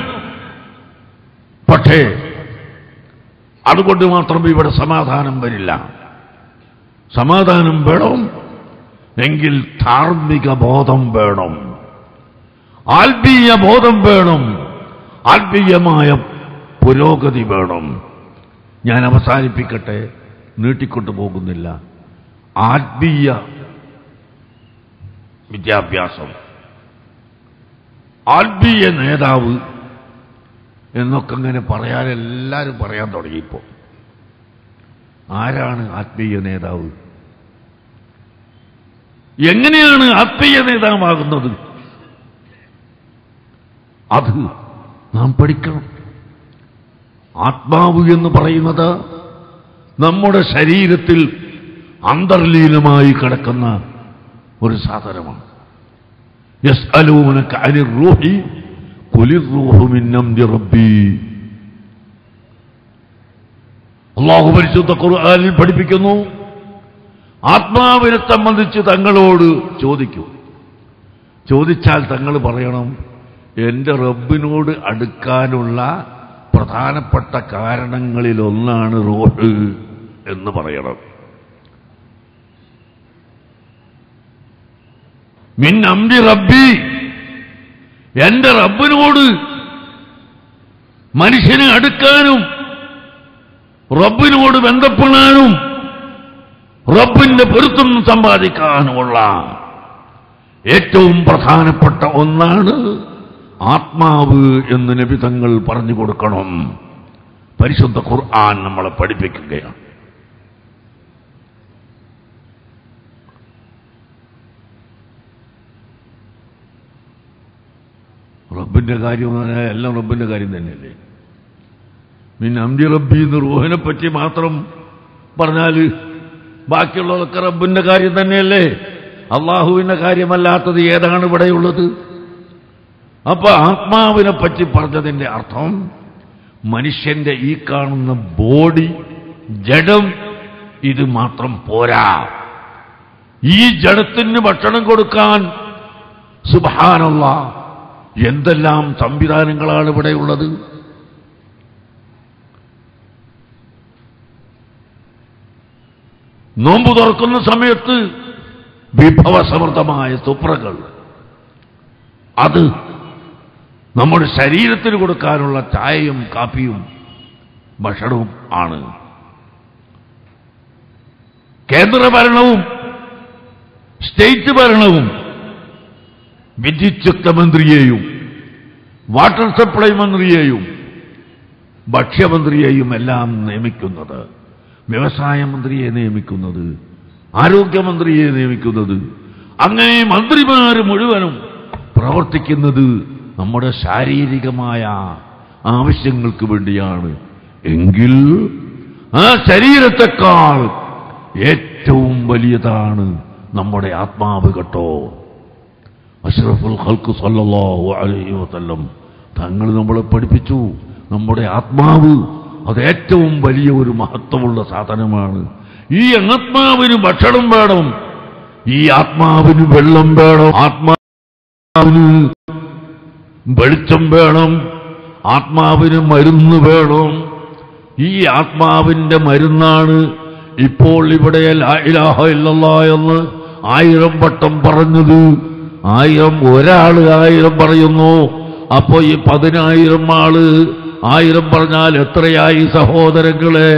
പക്ഷേ അതുകൊണ്ട് മാത്രം ഇവിടെ സമാധാനം വരില്ല സമാധാനം വേണം എങ്കിൽ ധാർമ്മിക ബോധം വേണം ആത്മീയ ബോധം വേണം ആത്മീയമായ പുരോഗതി വേണം ഞാൻ അവസാനിപ്പിക്കട്ടെ നീട്ടിക്കൊണ്ടു പോകുന്നില്ല ആത്മീയ വിദ്യാഭ്യാസം ആത്മീയ നേതാവ് എന്നൊക്കെ ഇങ്ങനെ പറയാൻ എല്ലാവരും പറയാൻ തുടങ്ങിയപ്പോൾ ആരാണ് ആത്മീയ നേതാവ് എങ്ങനെയാണ് ആത്മീയ നേതാവാകുന്നത് അത് നാം പഠിക്കണം ആത്മാവ് എന്ന് പറയുന്നത് നമ്മുടെ ശരീരത്തിൽ അന്തർലീനമായി കിടക്കുന്ന ഒരു സാധനമാണ് യസ് അലൂനക്ക് അനിർ റൂഹി കുലിർ റൂഹു മിന്നംതി റബ്ബി അള്ളാഹു പരിശുദ്ധ ഖുർആനിൽ പഠിപ്പിക്കുന്നു ആത്മാവിനെ സംബന്ധിച്ച് തങ്ങളോട് ചോദിക്കൂ ചോദിച്ചാൽ തങ്ങൾ പറയണം എന്റെ റബ്ബിനോട് അടുക്കാനുള്ള പ്രധാനപ്പെട്ട കാരണങ്ങളിലൊന്നാണ് റോഡ് എന്ന് പറയണം മിൻ അമ്പി റബ്ബി എന്റെ റബ്ബിനോട് മനുഷ്യനെ അടുക്കാനും റബ്ബിനോട് ബന്ധപ്പെടാനും റബ്ബിന്റെ പൊരുത്തം സമ്പാദിക്കാനുമുള്ള ഏറ്റവും പ്രധാനപ്പെട്ട ഒന്നാണ് ആത്മാവ് എന്ന് നബി തങ്ങൾ പറഞ്ഞു കൊടുക്കണം പരിശുദ്ധ ഖുർആൻ നമ്മളെ പഠിപ്പിക്കുകയാണ് റബ്ബിന്റെ കാര്യം എന്ന് പറഞ്ഞാൽ എല്ലാം റബ്ബിന്റെ കാര്യം തന്നെയല്ലേ പിന്നെ അംബി റബ്ബി എന്ന് റൂഹിനെ പറ്റി മാത്രം പറഞ്ഞാൽ ബാക്കിയുള്ളതൊക്കെ റബ്ബിന്റെ കാര്യം തന്നെയല്ലേ അള്ളാഹുവിന്റെ കാര്യമല്ലാത്തത് ഏതാണ് ഇവിടെയുള്ളത് അപ്പൊ ആത്മാവിനെ പറ്റി പറഞ്ഞതിന്റെ അർത്ഥം മനുഷ്യന്റെ ഈ കാണുന്ന ബോഡി ജഡം ഇത് മാത്രം പോരാ ഈ ജഡത്തിന് ഭക്ഷണം കൊടുക്കാൻ സുബാനുള്ള എന്തെല്ലാം സംവിധാനങ്ങളാണ് ഇവിടെയുള്ളത് നോമ്പ് തുറക്കുന്ന സമയത്ത് വിഭവസമൃദ്ധമായ തുപ്രകൾ അത് നമ്മുടെ ശരീരത്തിന് കൊടുക്കാനുള്ള ചായയും കാപ്പിയും ഭക്ഷണവും ആണ് കേന്ദ്ര ഭരണവും സ്റ്റേറ്റ് ഭരണവും വിദ്യുച്ഛക്ത മന്ത്രിയെയും വാട്ടർ സപ്ലൈ മന്ത്രിയെയും ഭക്ഷ്യമന്ത്രിയെയും എല്ലാം നിയമിക്കുന്നത് വ്യവസായ മന്ത്രിയെ നിയമിക്കുന്നത് ആരോഗ്യമന്ത്രിയെ നിയമിക്കുന്നത് അങ്ങനെ മന്ത്രിമാർ മുഴുവനും പ്രവർത്തിക്കുന്നത് നമ്മുടെ ശാരീരികമായ ആവശ്യങ്ങൾക്ക് വേണ്ടിയാണ് എങ്കിൽ ആ ശരീരത്തെക്കാൾ ഏറ്റവും വലിയതാണ് നമ്മുടെ ആത്മാവ് കേട്ടോ അഷ്റഫുൽ ഖൽക്ക് സല്ലല്ലാഹു അലൈഹി വസല്ലം തങ്ങൾ നമ്മളെ പഠിപ്പിച്ചു നമ്മുടെ ആത്മാവ് അത് ഏറ്റവും വലിയ ഒരു മഹത്വമുള്ള സാധനമാണ് ഈ ആത്മാവിന് ഭക്ഷണം വേണം ഈ ആത്മാവിന് വെള്ളം വേണം ആത്മാവിന് വെളിച്ചം വേണം ആത്മാവിന് മരുന്ന് വേണം ഈ ആത്മാവിന്റെ മരുന്നാണ് ഇപ്പോൾ ഇവിടെ ലാ ഇലാഹ ഇല്ലല്ലാ എന്ന് ആയിരം വട്ടം പറഞ്ഞത് ആയിരം ഒരാള് ആയിരം പറയുന്നു അപ്പോ ഈ പതിനായിരം ആള് ആയിരം പറഞ്ഞാൽ എത്രയായി സഹോദരങ്ങളെ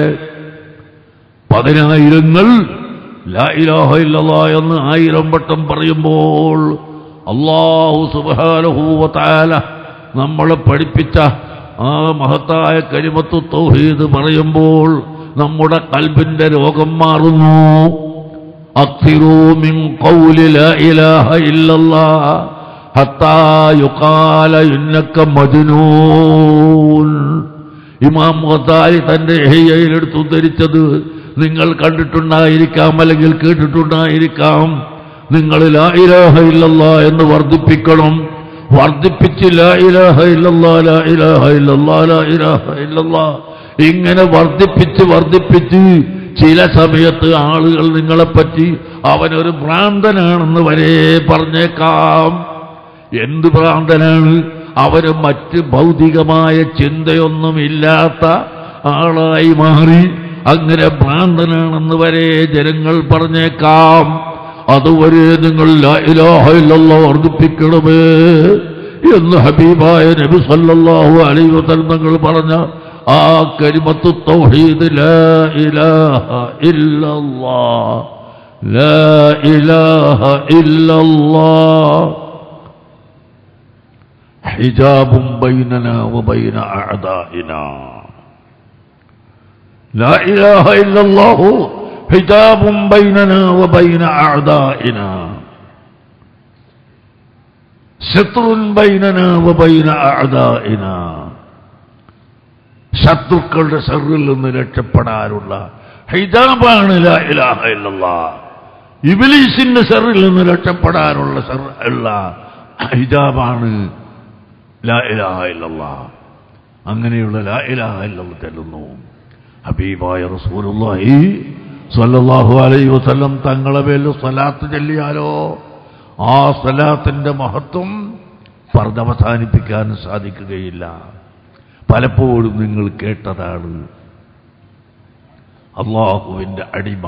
പതിനായിരങ്ങൾ ലാ ഇലാഹ ഇല്ലല്ലാ എന്ന് ആയിരം വട്ടം പറയുമ്പോൾ അള്ളാഹു സുബാനഹൂവത്താല നമ്മളെ പഠിപ്പിച്ച ആ മഹത്തായ കരിമത്തു തൗഹീദ് പറയുമ്പോൾ നമ്മുടെ കൽബിന്റെ രോഗം മാറുന്നു അക്സിറൂ മിൻ ഖൗലി ലാ ഇലാഹ ഇല്ലല്ലാ ഹത്താ യുഖാല ഇന്നക മജ്നൂൻ ഇമാം ഗസാലി തന്റെ ഹെയ്യയിലെടുത്ത് ഉദ്ധരിച്ചത് നിങ്ങൾ കണ്ടിട്ടുണ്ടായിരിക്കാം അല്ലെങ്കിൽ കേട്ടിട്ടുണ്ടായിരിക്കാം നിങ്ങൾ ലാ ഇലാഹ ഇല്ലല്ലാ എന്ന് വർദ്ധിപ്പിക്കണം വർദ്ധിപ്പിച്ച് ലാ ഇലാഹ ഇല്ലല്ലാ ലാ ഇലാഹ ഇല്ലല്ലാ ലാ ഇലാഹ ഇല്ലല്ലാ ഇങ്ങനെ വർദ്ധിപ്പിച്ച് വർദ്ധിപ്പിച്ച് ചില സമയത്ത് ആളുകൾ നിങ്ങളെപ്പറ്റി അവനൊരു ഭ്രാന്തനാണെന്ന് വരെ പറഞ്ഞേക്കാം എന്ത് ഭ്രാന്തനാണ് അവര് മറ്റ് ഭൗതികമായ ചിന്തയൊന്നുമില്ലാത്ത ആളായി മാറി അങ്ങനെ ഭ്രാന്തനാണെന്ന് വരെ ജനങ്ങൾ പറഞ്ഞേക്കാം അതുവരെ നിങ്ങൾ ലാ ഇലാഹ ഇല്ലല്ലാഹ് വർദ്ധിപ്പിക്കണമേ എന്ന് ഹബീബായ നബി സല്ലല്ലാഹു അലൈഹി വസല്ലം തങ്ങൾ പറഞ്ഞ ആ കരിമത്ത് തൗഹീദ് ലാ ഇലാഹ ഇല്ലല്ലാഹ് ലാ ഇലാഹ ഇല്ലല്ലാഹ് ഹിജാബും ബൈനനാ വബൈന അഅദാഇനാ لا إله إلا الله حجاب بيننا وبين أعدائنا ستر بيننا وبين أعدائنا ശത്രുക്കളുടെ ഷറിൽ നിന്ന് രക്ഷപ്പെടാനുള്ള ഹിജാബാണ് ലാ ഇലാഹ ഇല്ലല്ലാ ഇബിലീസിന്റെ ഷറിൽ നിന്ന് രക്ഷപ്പെടാനുള്ള ഷർ ഉള്ള ഹിജാബാണ് ലാ ഇലാഹ ഇല്ലല്ലാ അങ്ങനെയുള്ള ലാ ഇലാഹ ഇല്ലല്ലാ ചെല്ലുന്നു ഹബീബായ റസൂലുള്ളാഹി സ്വല്ലല്ലാഹു അലൈഹി വസല്ലം തങ്ങളെ മേൽ സ്വലാത്ത് ചൊല്ലിയാലോ ആ സ്വലാത്തിന്റെ മഹത്വം പറഞ്ഞവസാനിപ്പിക്കാൻ സാധിക്കുകയില്ല പലപ്പോഴും നിങ്ങൾ കേട്ടതാണ് അള്ളാഹുവിൻ്റെ അടിമ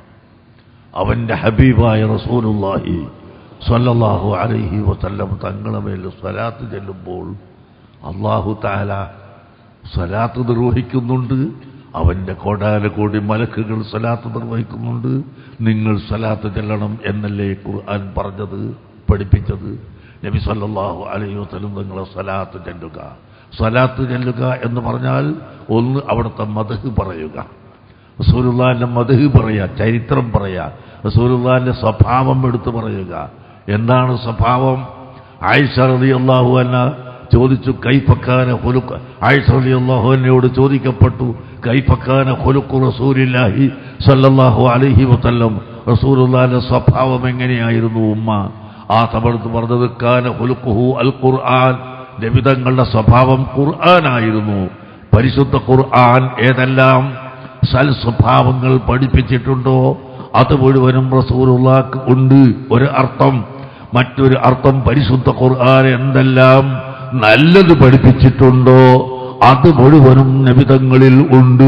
അവൻ്റെ ഹബീബായ റസൂലുള്ളാഹി സ്വല്ലല്ലാഹു അലൈഹി വസല്ലം തങ്ങളെ മേൽ സ്വലാത്ത് ചെല്ലുമ്പോൾ അള്ളാഹു താല സ്വലാത്ത് നിർവഹിക്കുന്നുണ്ട് അവൻ്റെ കോടാനകോടി മലക്കുകൾ സ്വലാത്ത് നിർവഹിക്കുന്നുണ്ട് നിങ്ങൾ സ്വലാത്ത് ചെല്ലണം എന്നല്ലേ ഖുർആൻ പറഞ്ഞത് പഠിപ്പിച്ചത് നബി സല്ലല്ലാഹു അലൈഹി വസല്ലം നിങ്ങളെ സ്വലാത്ത് ചെല്ലുക സ്വലാത്ത് ചെല്ലുക എന്ന് പറഞ്ഞാൽ ഒന്ന് അവിടുത്തെ മതഹ് പറയുക റസൂലുള്ളാഹിന്റെ മതഹ് പറയുക ചരിത്രം പറയുക റസൂലുള്ളാഹിന്റെ സ്വഭാവം എടുത്തു പറയുക എന്താണ് സ്വഭാവം ആയിഷ റളിയല്ലാഹു അൻഹ ചോദിച്ചു കൈഫക്കാന ഹുലുക്ക് ആയിഷ റളിയല്ലാഹു അൻഹയോട് ചോദിക്കപ്പെട്ടു കൈഫക്കാന ഹുലുക്കു റസൂലില്ലാഹി സല്ലല്ലാഹു അലൈഹി വസല്ലം റസൂലുള്ളാഹിന്റെ സ്വഭാവം എങ്ങനെയായിരുന്നു ഉമ്മ ആ സമയത്ത് പറഞ്ഞത് കാന ഹുലുക്കുഹു അൽ ഖുർആൻ നബിതങ്ങളുടെ സ്വഭാവം ഖുർആനായിരുന്നു പരിശുദ്ധ ഖുർആൻ ഏതെല്ലാം സൽ സ്വഭാവങ്ങൾ പഠിപ്പിച്ചിട്ടുണ്ടോ അത് മുഴുവനും റസൂലുള്ളാക്ക് ഉണ്ട് ഒരു അർത്ഥം മറ്റൊരു അർത്ഥം പരിശുദ്ധ ഖുർആൻ എന്തെല്ലാം നല്ലത് പഠിപ്പിച്ചിട്ടുണ്ടോ അത് മുഴുവനും നബിതങ്ങളിൽ ഉണ്ട്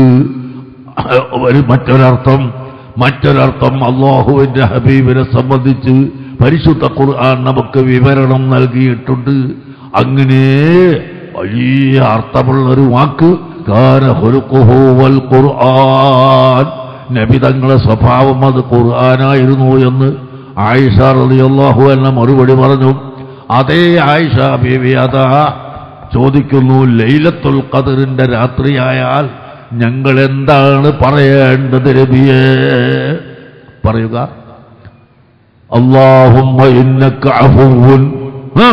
ഒരു മറ്റൊരർത്ഥം മറ്റൊരർത്ഥം അള്ളാഹുവിന്റെ ഹബീബിനെ സംബന്ധിച്ച് പരിശുദ്ധ ഖുർആൻ നമുക്ക് വിവരണം നൽകിയിട്ടുണ്ട് അങ്ങനെ വലിയ അർത്ഥമുള്ള ഒരു വാക്ക് കാന ഹുലുഖുഹു വൽ ഖുർആൻ നബിതങ്ങളെ സ്വഭാവം അത് ഖുർആനായിരുന്നു എന്ന് ആയിഷ റളിയല്ലാഹു അൻഹ മറുപടി പറഞ്ഞു അതേ ആയിഷ ബീവി അതാ ചോദിക്കുന്നു ലൈലത്തുൽ ഖദറിന്റെ രാത്രിയായാൽ ഞങ്ങൾ എന്താണ് പറയേണ്ടത് രബിയേ പറയുക അള്ളാഹുമ്മ ഇന്നക അഫുവുൻ ഹാ?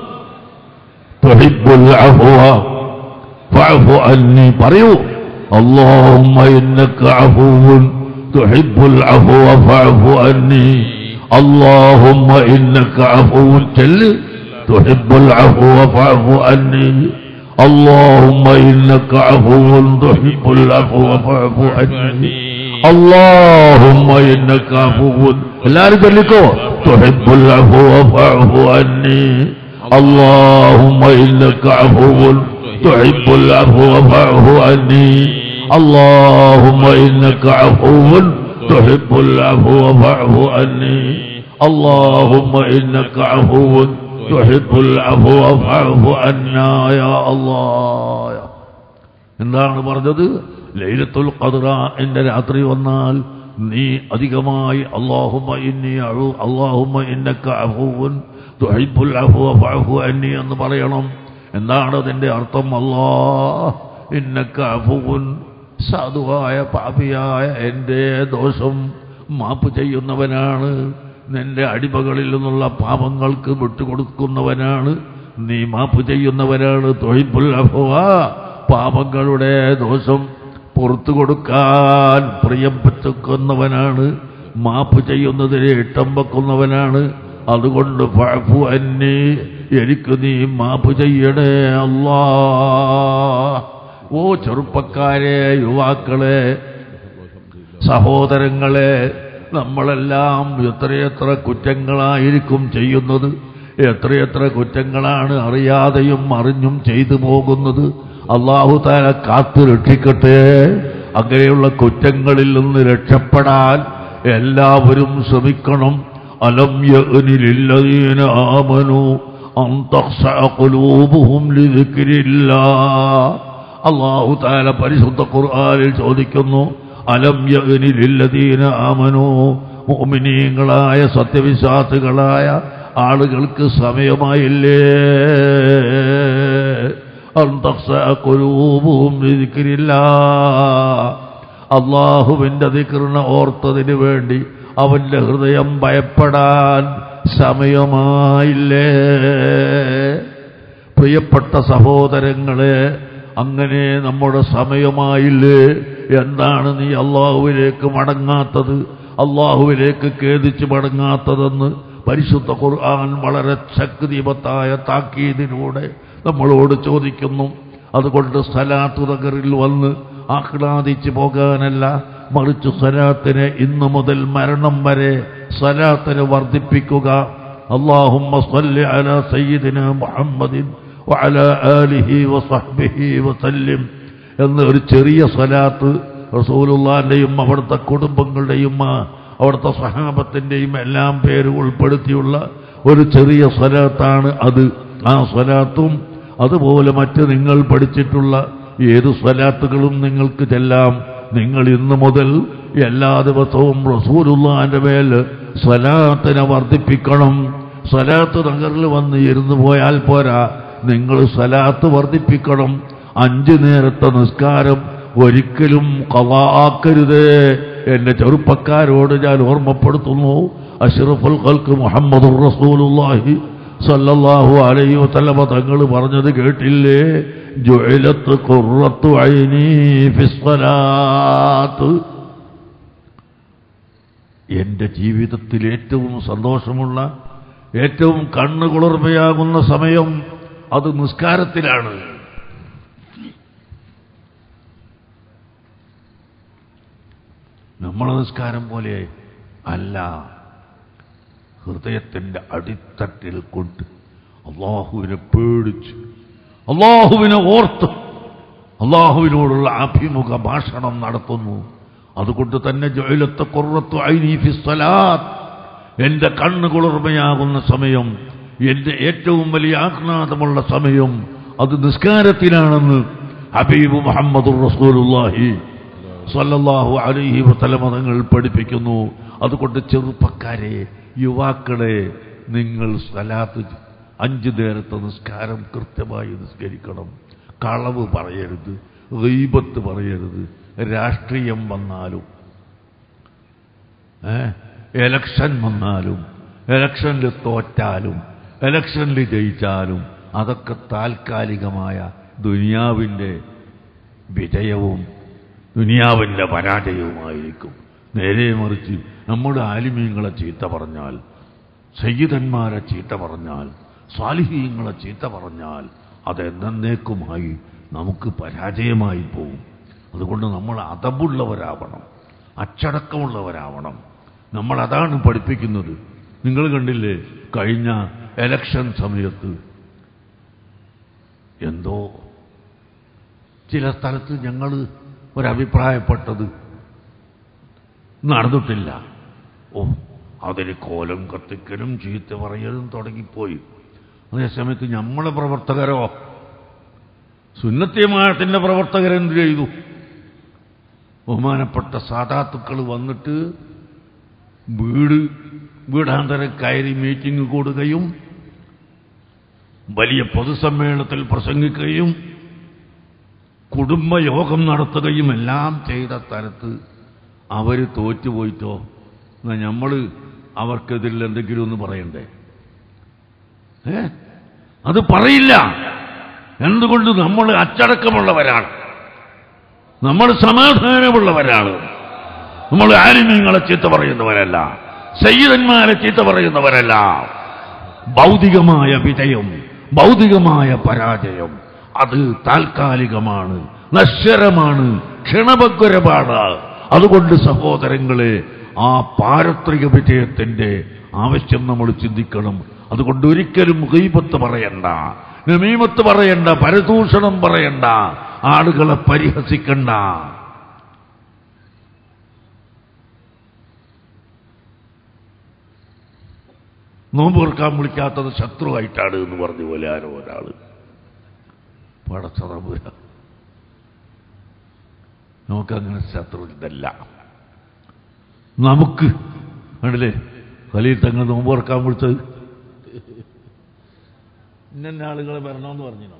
തുഹിബ്ബുൽ അഫ്വ ഫഅഫു അന്നി പറയൂ اللهم إنك عفو تحب العفو فاعف عني اللهم إنك عفو جل تحب العفو فاعف عني اللهم إنك عفو تحب العفو فاعف عني اللهم إنك عفو എല്ലാവരും ചൊല്ലിക്കോ تحب العفو فاعف عني اللهم إنك عفو تحب العفو فاعف عني اللهم إنك عفو تحب العفو فاعف عني اللهم إنك عفو تحب العفو فاعف عنا يا الله എന്താണ് പറഞ്ഞത് ലൈലത്തുൽ ഖദ്റ എന്റെ രാത്രി വന്നാൽ നീ അധികമായി അള്ളാഹുമ ഇന്നി അഴു അള്ളാഹുമ ഇന്നക്ക അഫുവൻ തുഹിബ്ബുൽ അഫ്വ ഫഅഫു അന്നി എന്ന് പറയണം എന്താണ് അതിന്റെ അർത്ഥം അല്ലാ ഇന്നക്ക അഫുവൻ സാധുവായ പാപിയായ എൻ്റെ ദോഷം മാപ്പ് ചെയ്യുന്നവനാണ് നിന്റെ അടിമകളിൽ നിന്നുള്ള പാപങ്ങൾക്ക് വിട്ടുകൊടുക്കുന്നവനാണ് നീ മാപ്പ് ചെയ്യുന്നവനാണ് തൊഴിപ്പുൽ അഫുവ പാപങ്ങളുടെ ദോഷം പുറത്തു കൊടുക്കാൻ പ്രിയം വെച്ചുക്കുന്നവനാണ് മാപ്പ് ചെയ്യുന്നതിനെ ഇഷ്ടം വെക്കുന്നവനാണ് അതുകൊണ്ട് ഫഅഫു അന്നി എനിക്ക് നീ മാപ്പ് ചെയ്യണേ അല്ലാ ഓ ചെറുപ്പക്കാരെ യുവാക്കളെ സഹോദരങ്ങളെ നമ്മളെല്ലാം എത്രയെത്ര കുറ്റങ്ങളായിരിക്കും ചെയ്യുന്നത് എത്രയെത്ര കുറ്റങ്ങളാണ് അറിയാതെയും അറിഞ്ഞും ചെയ്തു പോകുന്നത് അള്ളാഹു താല കാത്തു രക്ഷിക്കട്ടെ അങ്ങനെയുള്ള കുറ്റങ്ങളിൽ നിന്ന് രക്ഷപ്പെടാൻ എല്ലാവരും ശ്രമിക്കണം അലം യഅ്നിലില്ലദീന ആമനു അൻ തഖ്ശഅ ഖുലൂബുഹും ലിദിക്രില്ലാഹ് അള്ളാഹു താല പരിശുദ്ധ ഖുർആനിൽ ചോദിക്കുന്നു അലം യഅ്നിലില്ലദീന ആമനു മുഅ്മിനീങ്ങളായ സത്യവിശ്വാസികളായ ആളുകൾക്ക് സമയമായില്ലേ അൻ തഖ്ശഅ ഖുലൂബുഹും ലിദിക്രില്ലാഹ് അള്ളാഹുവിന്റെ ദിക്റിന ഓർത്തതിനു വേണ്ടി അവന്റെ ഹൃദയം ഭയപ്പെടാൻ സമയമായില്ലേ പ്രിയപ്പെട്ട സഹോദരങ്ങളെ അങ്ങനെ നമ്മുടെ സമയമായില്ലേ എന്താണ് നീ അള്ളാഹുവിലേക്ക് മടങ്ങാത്തത് അള്ളാഹുവിലേക്ക് ഖേദിച്ച് മടങ്ങാത്തതെന്ന് പരിശുദ്ധ ഖുർആൻ വളരെ ശക്തിമത്തായ താക്കീതിലൂടെ നമ്മളോട് ചോദിക്കുന്നു അതുകൊണ്ട് സലാത്തു നഗറിൽ വന്ന് ആഹ്ലാദിച്ചു പോകാനല്ല മറിച്ച് സലാത്തിനെ ഇന്നു മുതൽ മരണം വരെ സലാത്തിനെ വർദ്ധിപ്പിക്കുക اللهم صل على سيدنا محمد وعلى آله وصحبه وسلم എന്ന ഒരു ചെറിയ സ്വലാത്ത് റസൂലുള്ളാന്റെയും അവിടുത്തെ കുടുംബങ്ങളുടെയും ആ, അവിടുത്തെ സഹാബത്തിന്റെയും എല്ലാം പേര് ഉൾപ്പെടുത്തിയുള്ള ഒരു ചെറിയ സ്വലാത്താണ് അത് ആ സ്വലാത്തും അതുപോലെ മറ്റ് നിങ്ങൾ പഠിച്ചിട്ടുള്ള ഏത് സ്വലാത്തുകളും നിങ്ങൾക്ക് ചെല്ലാം നിങ്ങൾ ഇന്നു മുതൽ എല്ലാ ദിവസവും റസൂലുള്ളാന്റെ മേൽ സ്വലാത്തിനെ വർദ്ധിപ്പിക്കണം സ്വലാത്ത് നഗറിൽ വന്ന് ഇരുന്നു പോയാൽ പോരാ നിങ്ങൾ സ്വലാത്ത് വർദ്ധിപ്പിക്കണം അഞ്ചു നേരത്തെ നിസ്കാരം ഒരിക്കലും കവാക്കരുതേ എന്റെ ചെറുപ്പക്കാരോട് ഞാൻ ഓർമ്മപ്പെടുത്തുന്നു അഷ്റഫുൽ ഖൽക്ക് മുഹമ്മദ് റസൂലുള്ളാഹി സല്ലല്ലാഹു അലൈഹി വസല്ലമ തങ്ങൾ പറഞ്ഞത് കേട്ടില്ലേ ജുഇലത്ത് ഖുറത്തു ഐനി ഫിസ്സലാത്ത് എന്റെ ജീവിതത്തിൽ ഏറ്റവും സന്തോഷമുള്ള ഏറ്റവും കണ്ണുകുളിർമയാകുന്ന സമയം അത് നിസ്കാരത്തിലാണ് നമ്മളെ നിസ്കാരം പോലെ അല്ല ഹൃദയത്തിന്റെ അടിത്തട്ടിൽ കൊണ്ട് അള്ളാഹുവിനെ പേടിച്ച് അള്ളാഹുവിനെ ഓർത്ത് അള്ളാഹുവിനോടുള്ള അഭിമുഖ ഭാഷണം നടത്തുന്നു അതുകൊണ്ട് തന്നെ ജോയിലത്തെ കുറത്തു ഐനീഫിസ്വലാത്ത് എന്റെ കണ്ണ് കുളിർമയാകുന്ന സമയം എന്റെ ഏറ്റവും വലിയ ആഹ്ലാദമുള്ള സമയം അത് നിസ്കാരത്തിലാണെന്ന് ഹബീബ് മുഹമ്മദ് റസൂലുള്ളാഹി സല്ലല്ലാഹു അലൈഹി വസല്ലമ തങ്ങൾ പഠിപ്പിക്കുന്നു അതുകൊണ്ട് ചെറുപ്പക്കാരെ യുവാക്കളെ നിങ്ങൾ സലാത്ത് അഞ്ചു നേരത്തെ നിസ്കാരം കൃത്യമായി നിസ്കരിക്കണം കളവ് പറയരുത് ഗീബത്ത് പറയരുത് രാഷ്ട്രീയം വന്നാലും ഏ എലക്ഷൻ വന്നാലും എലക്ഷനിൽ തോറ്റാലും എലക്ഷനിൽ ജയിച്ചാലും അതൊക്കെ താൽക്കാലികമായ ദുനിയാവിൻ്റെ വിജയവും ദുനിയാവിൻ്റെ പരാജയവുമായിരിക്കും നേരെ മറിച്ച് നമ്മുടെ ആലിമീങ്ങളെ ചീത്ത പറഞ്ഞാൽ സയ്യിദന്മാരെ ചീത്ത പറഞ്ഞാൽ സ്വാലിഹീങ്ങളെ ചീത്ത പറഞ്ഞാൽ അതെന്നേക്കുമായി നമുക്ക് പരാജയമായി പോകും അതുകൊണ്ട് നമ്മൾ അതബുള്ളവരാവണം അച്ചടക്കമുള്ളവരാവണം നമ്മൾ അതാണ് പഠിപ്പിക്കുന്നത് നിങ്ങൾ കണ്ടില്ലേ കഴിഞ്ഞ എലക്ഷൻ സമയത്ത് എന്തോ ചില സ്ഥലത്ത് ഞങ്ങൾ ഒരഭിപ്രായപ്പെട്ടത് നടന്നിട്ടില്ല ഓ അതിന് കോലം കത്തിക്കലും ചീത്ത പറയലും തുടങ്ങിപ്പോയി അതേസമയത്ത് നമ്മളെ പ്രവർത്തകരോ സുന്നത്യമായത്തിന്റെ പ്രവർത്തകരെന്ത് ചെയ്തു ബഹുമാനപ്പെട്ട സാധാത്തുക്കൾ വന്നിട്ട് വീട് വീടാന്തരം കയറി മീറ്റിംഗ് കൂടുകയും വലിയ പൊതുസമ്മേളനത്തിൽ പ്രസംഗിക്കുകയും കുടുംബയോഗം നടത്തുകയും എല്ലാം ചെയ്ത സ്ഥലത്ത് അവർ തോറ്റുപോയിട്ടോ എന്നാ നമ്മൾ അവർക്കെതിരിൽ എന്തെങ്കിലും ഒന്ന് പറയണ്ടേ ഏ അത് പറയില്ല എന്തുകൊണ്ട് നമ്മൾ അച്ചടക്കമുള്ളവരാണ് നമ്മൾ സമാധാനമുള്ളവരാണ് നമ്മൾ ആലിമ്യങ്ങളെ ചീത്ത പറയുന്നവരല്ല സയ്യിദന്മാരെ ചീത്ത പറയുന്നവരല്ല ഭൗതികമായ വിജയം ഭൗതികമായ പരാജയം അത് താൽക്കാലികമാണ് നശ്വരമാണ് ക്ഷണഭഗ്വരമാണ് അതുകൊണ്ട് സഹോദരങ്ങളെ ആ പാരത്രിക വിജയത്തിന്റെ ആവശ്യം നമ്മൾ ചിന്തിക്കണം അതുകൊണ്ട് ഒരിക്കലും ഗീപത്ത് പറയണ്ട നമീമത്ത് പറയണ്ട പരദൂഷണം പറയണ്ട ആളുകളെ പരിഹസിക്കണ്ട നോമ്പ് ഓർക്കാൻ വിളിക്കാത്തത് ശത്രുവായിട്ടാണ് എന്ന് പറഞ്ഞ പോലെ ആരോ ഒരാള് പടച്ചറപുര നമുക്കങ്ങനെ ശത്രു ഇതല്ല നമുക്ക് കണ്ടില്ലേ ഖലീൽ തങ്ങൾ നോമ്പ് ഓർക്കാൻ വിളിച്ചത് ഇന്ന ആളുകളെ വരണമെന്ന് പറഞ്ഞോ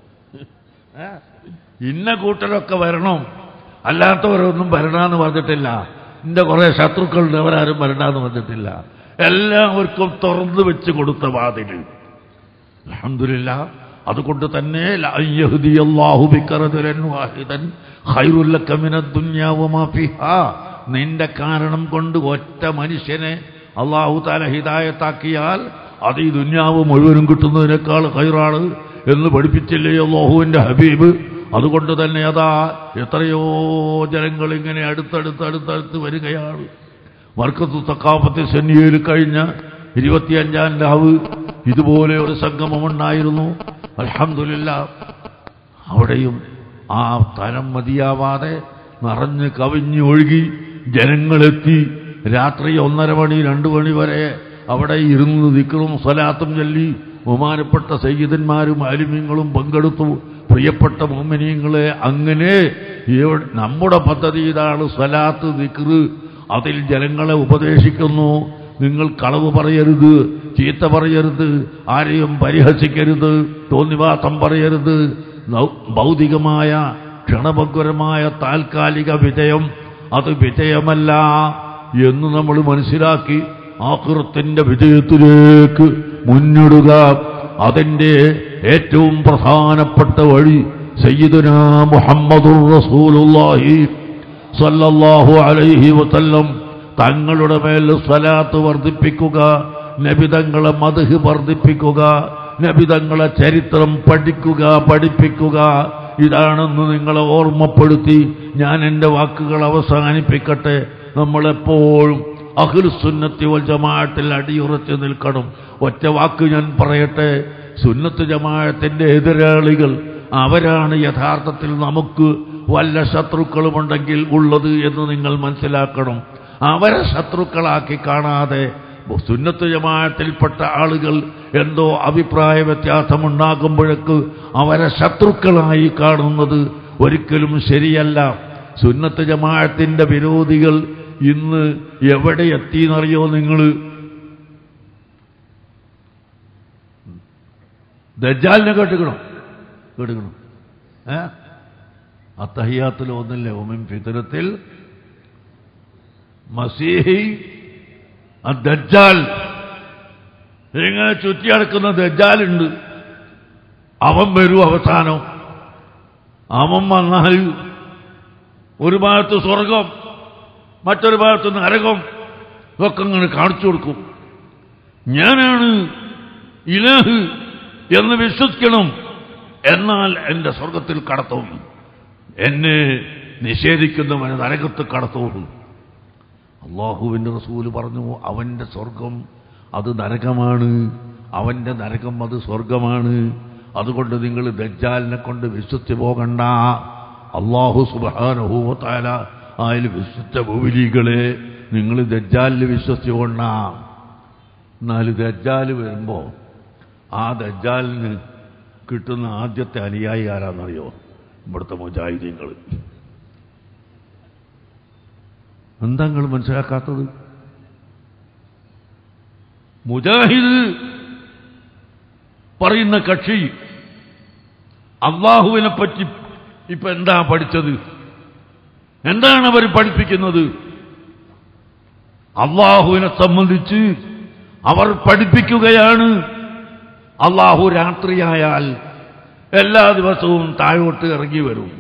ഏ? ഇന്ന കൂട്ടരൊക്കെ വരണം അല്ലാത്തവരൊന്നും വരണമെന്ന് പറഞ്ഞിട്ടില്ല എന്റെ കുറെ ശത്രുക്കളുണ്ട് അവരാരും വരണമെന്ന് പറഞ്ഞിട്ടില്ല എല്ലാവർക്കും തുറന്നു വെച്ച് കൊടുത്ത വാതിൽ അൽഹംദുലില്ലാ അതുകൊണ്ട് തന്നെ ലാ യഹ്ദിയല്ലാഹു ബിക റജുലൻ വാഹിദൻ ഖൈറുൽ ലക മിനദ് ദുനിയാ വമാ ഫിഹാ നിന്റെ കാരണം കൊണ്ട് ഒറ്റ മനുഷ്യനെ അള്ളാഹു താല ഹിദായത്താക്കിയാൽ അത് ഈ ദുന്യാവ് മുഴുവനും കിട്ടുന്നതിനേക്കാൾ ഹൈറാണ് എന്ന് പഠിപ്പിച്ചില്ലേ അള്ളാഹുവിന്റെ ഹബീബ് അതുകൊണ്ട് തന്നെ അതാ എത്രയോ ജനങ്ങൾ ഇങ്ങനെ അടുത്തടുത്ത് അടുത്തടുത്ത് വരികയാണ് വർക്കത്ത് തക്കാപ്പത്തി സെന്നിയയിൽ കഴിഞ്ഞ ഇരുപത്തിയഞ്ചാം രാവ് ഇതുപോലെ ഒരു സംഗമമുണ്ടായിരുന്നു അൽഹംദുലില്ല അവിടെയും ആ തരം മതിയാവാതെ നിറഞ്ഞ് കവിഞ്ഞ് ഒഴുകി ജനങ്ങളെത്തി രാത്രി ഒന്നര മണി രണ്ടു മണി വരെ അവിടെ ഇരുന്ന് ദിക്കറും സ്വലാത്തും ചൊല്ലി ബഹുമാനപ്പെട്ട സയ്യിദന്മാരും ആലിമ്യങ്ങളും പങ്കെടുത്തു പ്രിയപ്പെട്ട മോമിനിയങ്ങളെ അങ്ങനെ എവിടെ- നമ്മുടെ പദ്ധതി ഇതാണ് സ്വലാത്ത് ദിക്റ് അതിൽ ജനങ്ങളെ ഉപദേശിക്കുന്നു നിങ്ങൾ കളവ് പറയരുത് ചീത്ത പറയരുത് ആരെയും പരിഹസിക്കരുത് തോന്നിവാസം പറയരുത് നൗ- ഭൗതികമായ ക്ഷണഭംഗുരമായ താൽക്കാലിക വിജയം അത് വിജയമല്ല എന്ന് നമ്മൾ മനസ്സിലാക്കി ആഹൃത്തിന്റെ വിജയത്തിലേക്ക് മുന്നിടുക അതിന്റെ ഏറ്റവും പ്രധാനപ്പെട്ട വഴി സയ്യിദുന മുഹമ്മദുർ റസൂലുള്ളാഹി സല്ലല്ലാഹു അലൈഹി വസല്ലം തങ്ങളുടെ മേൽ സ്വലാത്ത് വർദ്ധിപ്പിക്കുക നബിതങ്ങളെ മധുഹ് വർദ്ധിപ്പിക്കുക നബിതങ്ങളെ ചരിത്രം പഠിക്കുക പഠിപ്പിക്കുക ഇതാണെന്ന് നിങ്ങളെ ഓർമ്മപ്പെടുത്തി ഞാൻ എൻ്റെ വാക്കുകൾ അവസാനിപ്പിക്കട്ടെ നമ്മളെപ്പോഴും അഖിൽസുന്നത്തി വൽ ജമാഅത്തിൽ അടിയുറച്ച് നിൽക്കണം ഒറ്റ വാക്ക് ഞാൻ പറയട്ടെ സുന്നത്ത് ജമാഅത്തിന്റെ എതിരാളികൾ അവരാണ് യഥാർത്ഥത്തിൽ നമുക്ക് വല്ല ശത്രുക്കളുമുണ്ടെങ്കിൽ ഉള്ളത് എന്ന് നിങ്ങൾ മനസ്സിലാക്കണം അവരെ ശത്രുക്കളാക്കി കാണാതെ സുന്നത്ത് ജമാഅത്തിൽപ്പെട്ട ആളുകൾ എന്തോ അഭിപ്രായ വ്യത്യാസമുണ്ടാകുമ്പോഴേക്ക് അവരെ ശത്രുക്കളായി കാണുന്നത് ഒരിക്കലും ശരിയല്ല സുന്നത്ത് ജമാഅത്തിന്റെ വിരോധികൾ ഇന്ന് എവിടെ എത്തിയെന്നറിയോ നിങ്ങൾ ദജ്ജാലിനെ കേട്ടുക്കണോ കേട്ടുക്കണോ ഏ അത്തഹിയാത്തിൽ ഒന്നില്ലേ ഒമിൻ ഫിത്തരത്തിൽ മസീഹി ദജ്ജാൽ ഇങ്ങനെ ചുറ്റിയടക്കുന്ന ദജ്ജാലുണ്ട് അവൻ വരൂ അവസാനം അവൻ വന്നാൽ ഒരു ഭാഗത്ത് സ്വർഗം മറ്റൊരു ഭാഗത്ത് നരകം ഇതൊക്കെ ഇങ്ങനെ കാണിച്ചു കൊടുക്കും ഞാനാണ് ഇലാഹ് എന്ന് വിശ്വസിക്കണം എന്നാൽ എന്റെ സ്വർഗത്തിൽ കടത്തും എന്നെ നിഷേധിക്കുന്നവനെ നരകത്ത് കടത്തുള്ളൂ അള്ളാഹുവിന്റെ റസൂല് പറഞ്ഞു അവന്റെ സ്വർഗം അത് നരകമാണ് അവന്റെ നരകം അത് സ്വർഗമാണ് അതുകൊണ്ട് നിങ്ങൾ ദജ്ജാലിനെ കൊണ്ട് വിശ്വസിച്ച് പോകണ്ട അള്ളാഹു സുബാനുഭൂവത്താല അതിൽ വിശ്വസിച്ച ഭൂവിലികളെ നിങ്ങൾ ദജ്ജാലിൽ വിശ്വസിച്ച് കൊണ്ട എന്നാൽ ദജ്ജാല് വരുമ്പോ ആ ദജ്ജാലിന് കിട്ടുന്ന ആദ്യത്തെ അനുയായി ആരാന്നറിയോ ഇവിടുത്തെ മുജാഹിദീങ്ങൾ എന്താ നിങ്ങൾ മനസ്സിലാക്കാത്തത് മുജാഹിദ് പറയുന്ന കക്ഷി അള്ളാഹുവിനെ പറ്റി ഇപ്പൊ എന്താ പഠിച്ചത് എന്താണ് അവർ പഠിപ്പിക്കുന്നത് അള്ളാഹുവിനെ സംബന്ധിച്ച് അവർ പഠിപ്പിക്കുകയാണ് അള്ളാഹു രാത്രിയായാൽ എല്ലാ ദിവസവും താഴോട്ട് ഇറങ്ങി വരും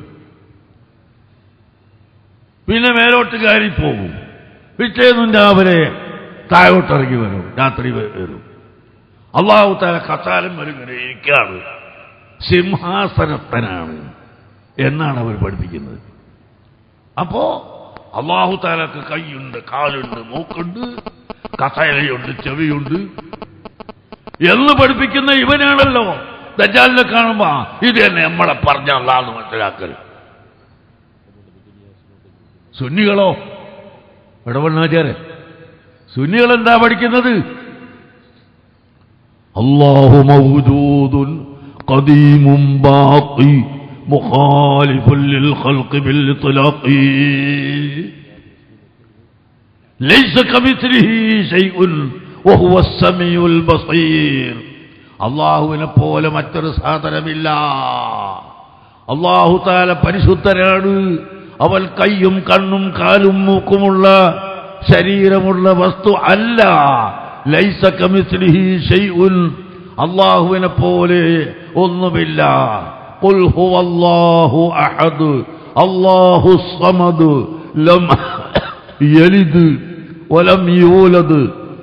പിന്നെ മേലോട്ട് കയറി പോകും പിറ്റേന്നും രാവിലെ താഴോട്ട് ഇറങ്ങി വരും രാത്രി വ- വരും അള്ളാഹു താല കസാലം വരുങ്ങനെ ഇരിക്കാണ് സിംഹാസനത്തനാണ് എന്നാണ് അവർ പഠിപ്പിക്കുന്നത് അപ്പോ അള്ളാഹു താലക്ക് കൈയുണ്ട് കാലുണ്ട് മൂക്കുണ്ട് കസേരയുണ്ട് ചെവിയുണ്ട് എന്ന് പഠിപ്പിക്കുന്ന ഇവനാണല്ലോ ദജാലിനെ കാണുമ്പോ ഇത് തന്നെ നമ്മളെ പറഞ്ഞ അല്ലാന്ന് മനസ്സിലാക്കൽ സുന്നികളോ ഇടവണ്ണാചാരൻ സുന്നികൾ എന്താ പഠിക്കുന്നത് അള്ളാഹു മൗജൂദുൻ ഖദീമും ബാഖി മുഖാലിഫുൻ ലിൽ ഖൽഖി ബിൽ ഇത്ലാഖി ലൈസ കമിസ്ലിഹി ശൈഉൻ വഹുവ സമീഉൽ ബസീർ അള്ളാഹുവിനെ പോലെ മറ്റൊരു സാധനമില്ല അള്ളാഹു താല പരിശുദ്ധരാണ് അവൻ കയ്യും കണ്ണും കാലും മൂക്കുമുള്ള ശരീരമുള്ള വസ്തു അല്ല ലൈസ കമിസ്ലിഹി ഷൈഉൻ അള്ളാഹുവിനെ പോലെ ഒന്നുമില്ല ഖുൽ ഹുവല്ലാഹു അഹദ് അല്ലാഹു സമദ് ലം യലിദ് വലം യൂലദ്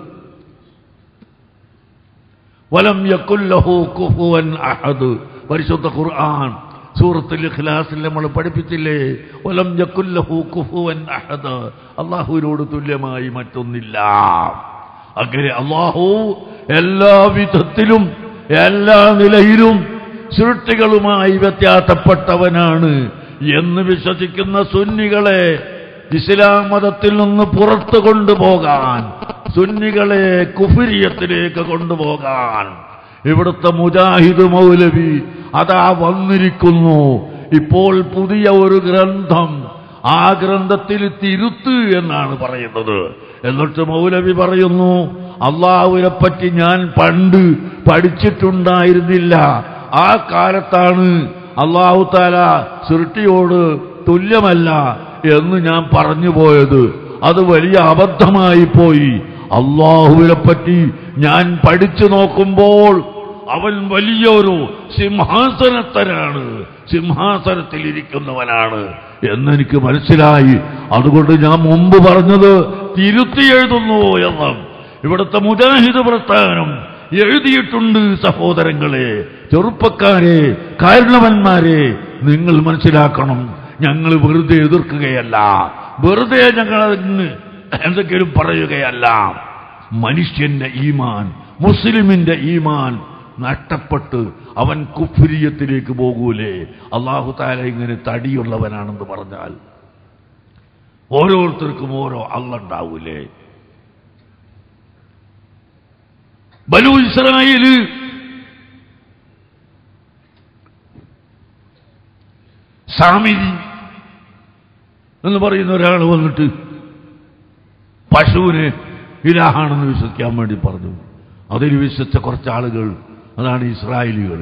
വലം യക്കുല്ലഹു കുഫുവൻ അഹദ് പരിശുദ്ധ ഖുർആൻ സൂറത്തുൽ ഇഖ്ലാസിൽ നമ്മൾ പഠിപ്പിച്ചില്ലേ വലം യക്കുല്ലഹു കുഫുവൻ അഹദ് അള്ളാഹുവിനോട് തുല്യമായി മറ്റൊന്നില്ല അങ്ങനെ അള്ളാഹു എല്ലാ വിധത്തിലും എല്ലാ നിലയിലും സൃഷ്ടികളുമായി വ്യത്യാസപ്പെട്ടവനാണ് എന്ന് വിശ്വസിക്കുന്ന സുന്നികളെ ഇസ്ലാം മതത്തിൽ നിന്ന് പുറത്തു കൊണ്ടുപോകാൻ സുന്നികളെ കുഫിരിയത്തിലേക്ക് കൊണ്ടുപോകാൻ ഇവിടുത്തെ മുജാഹിദ് മൗലവി അതാ വന്നിരിക്കുന്നു ഇപ്പോൾ പുതിയ ഒരു ഗ്രന്ഥം ആ ഗ്രന്ഥത്തിൽ തിരുത്ത് എന്നാണ് പറയുന്നത് എന്നിട്ട് മൗലവി പറയുന്നു അള്ളാഹുവിനെ പറ്റി ഞാൻ പണ്ട് പഠിച്ചിട്ടുണ്ടായിരുന്നില്ല ആ കാലത്താണ് അള്ളാഹു താല സൃഷ്ടിയോട് തുല്യമല്ല എന്ന് ഞാൻ പറഞ്ഞു പോയത് അത് വലിയ അബദ്ധമായി പോയി അള്ളാഹുവിനെ പറ്റി ഞാൻ പഠിച്ചു നോക്കുമ്പോൾ അവൻ വലിയൊരു സിംഹാസനത്തനാണ് സിംഹാസനത്തിൽ ഇരിക്കുന്നവനാണ് എന്നെനിക്ക് മനസ്സിലായി അതുകൊണ്ട് ഞാൻ മുമ്പ് പറഞ്ഞത് തിരുത്തി എഴുതുന്നു എന്ന് ഇവിടുത്തെ മുജാഹിദ് പ്രസ്ഥാനം എഴുതിയിട്ടുണ്ട് സഹോദരങ്ങളെ ചെറുപ്പക്കാരെ കാരണവന്മാരെ നിങ്ങൾ മനസ്സിലാക്കണം ഞങ്ങൾ വെറുതെ എതിർക്കുകയല്ല വെറുതെ ഞങ്ങൾ അതിന് എന്തെങ്കിലും പറയുകയല്ല മനുഷ്യന്റെ ഈമാൻ മുസ്ലിമിന്റെ ഈമാൻ നഷ്ടപ്പെട്ട് അവൻ കുഫിരിയത്തിലേക്ക് പോകൂലേ അള്ളാഹു താല ഇങ്ങനെ തടിയുള്ളവനാണെന്ന് പറഞ്ഞാൽ ഓരോരുത്തർക്കും ഓരോ അള്ളുണ്ടാവൂലേ ബലു ഇസ്രായേല് സാമിരി എന്ന് പറയുന്ന ഒരാൾ വന്നിട്ട് പശുവിനെ ഇലാഹാണെന്ന് വിശ്വസിക്കാൻ വേണ്ടി പറഞ്ഞു അതിൽ വിശ്വസിച്ച കുറച്ച് ആളുകൾ അതാണ് ഇസ്രായേലികൾ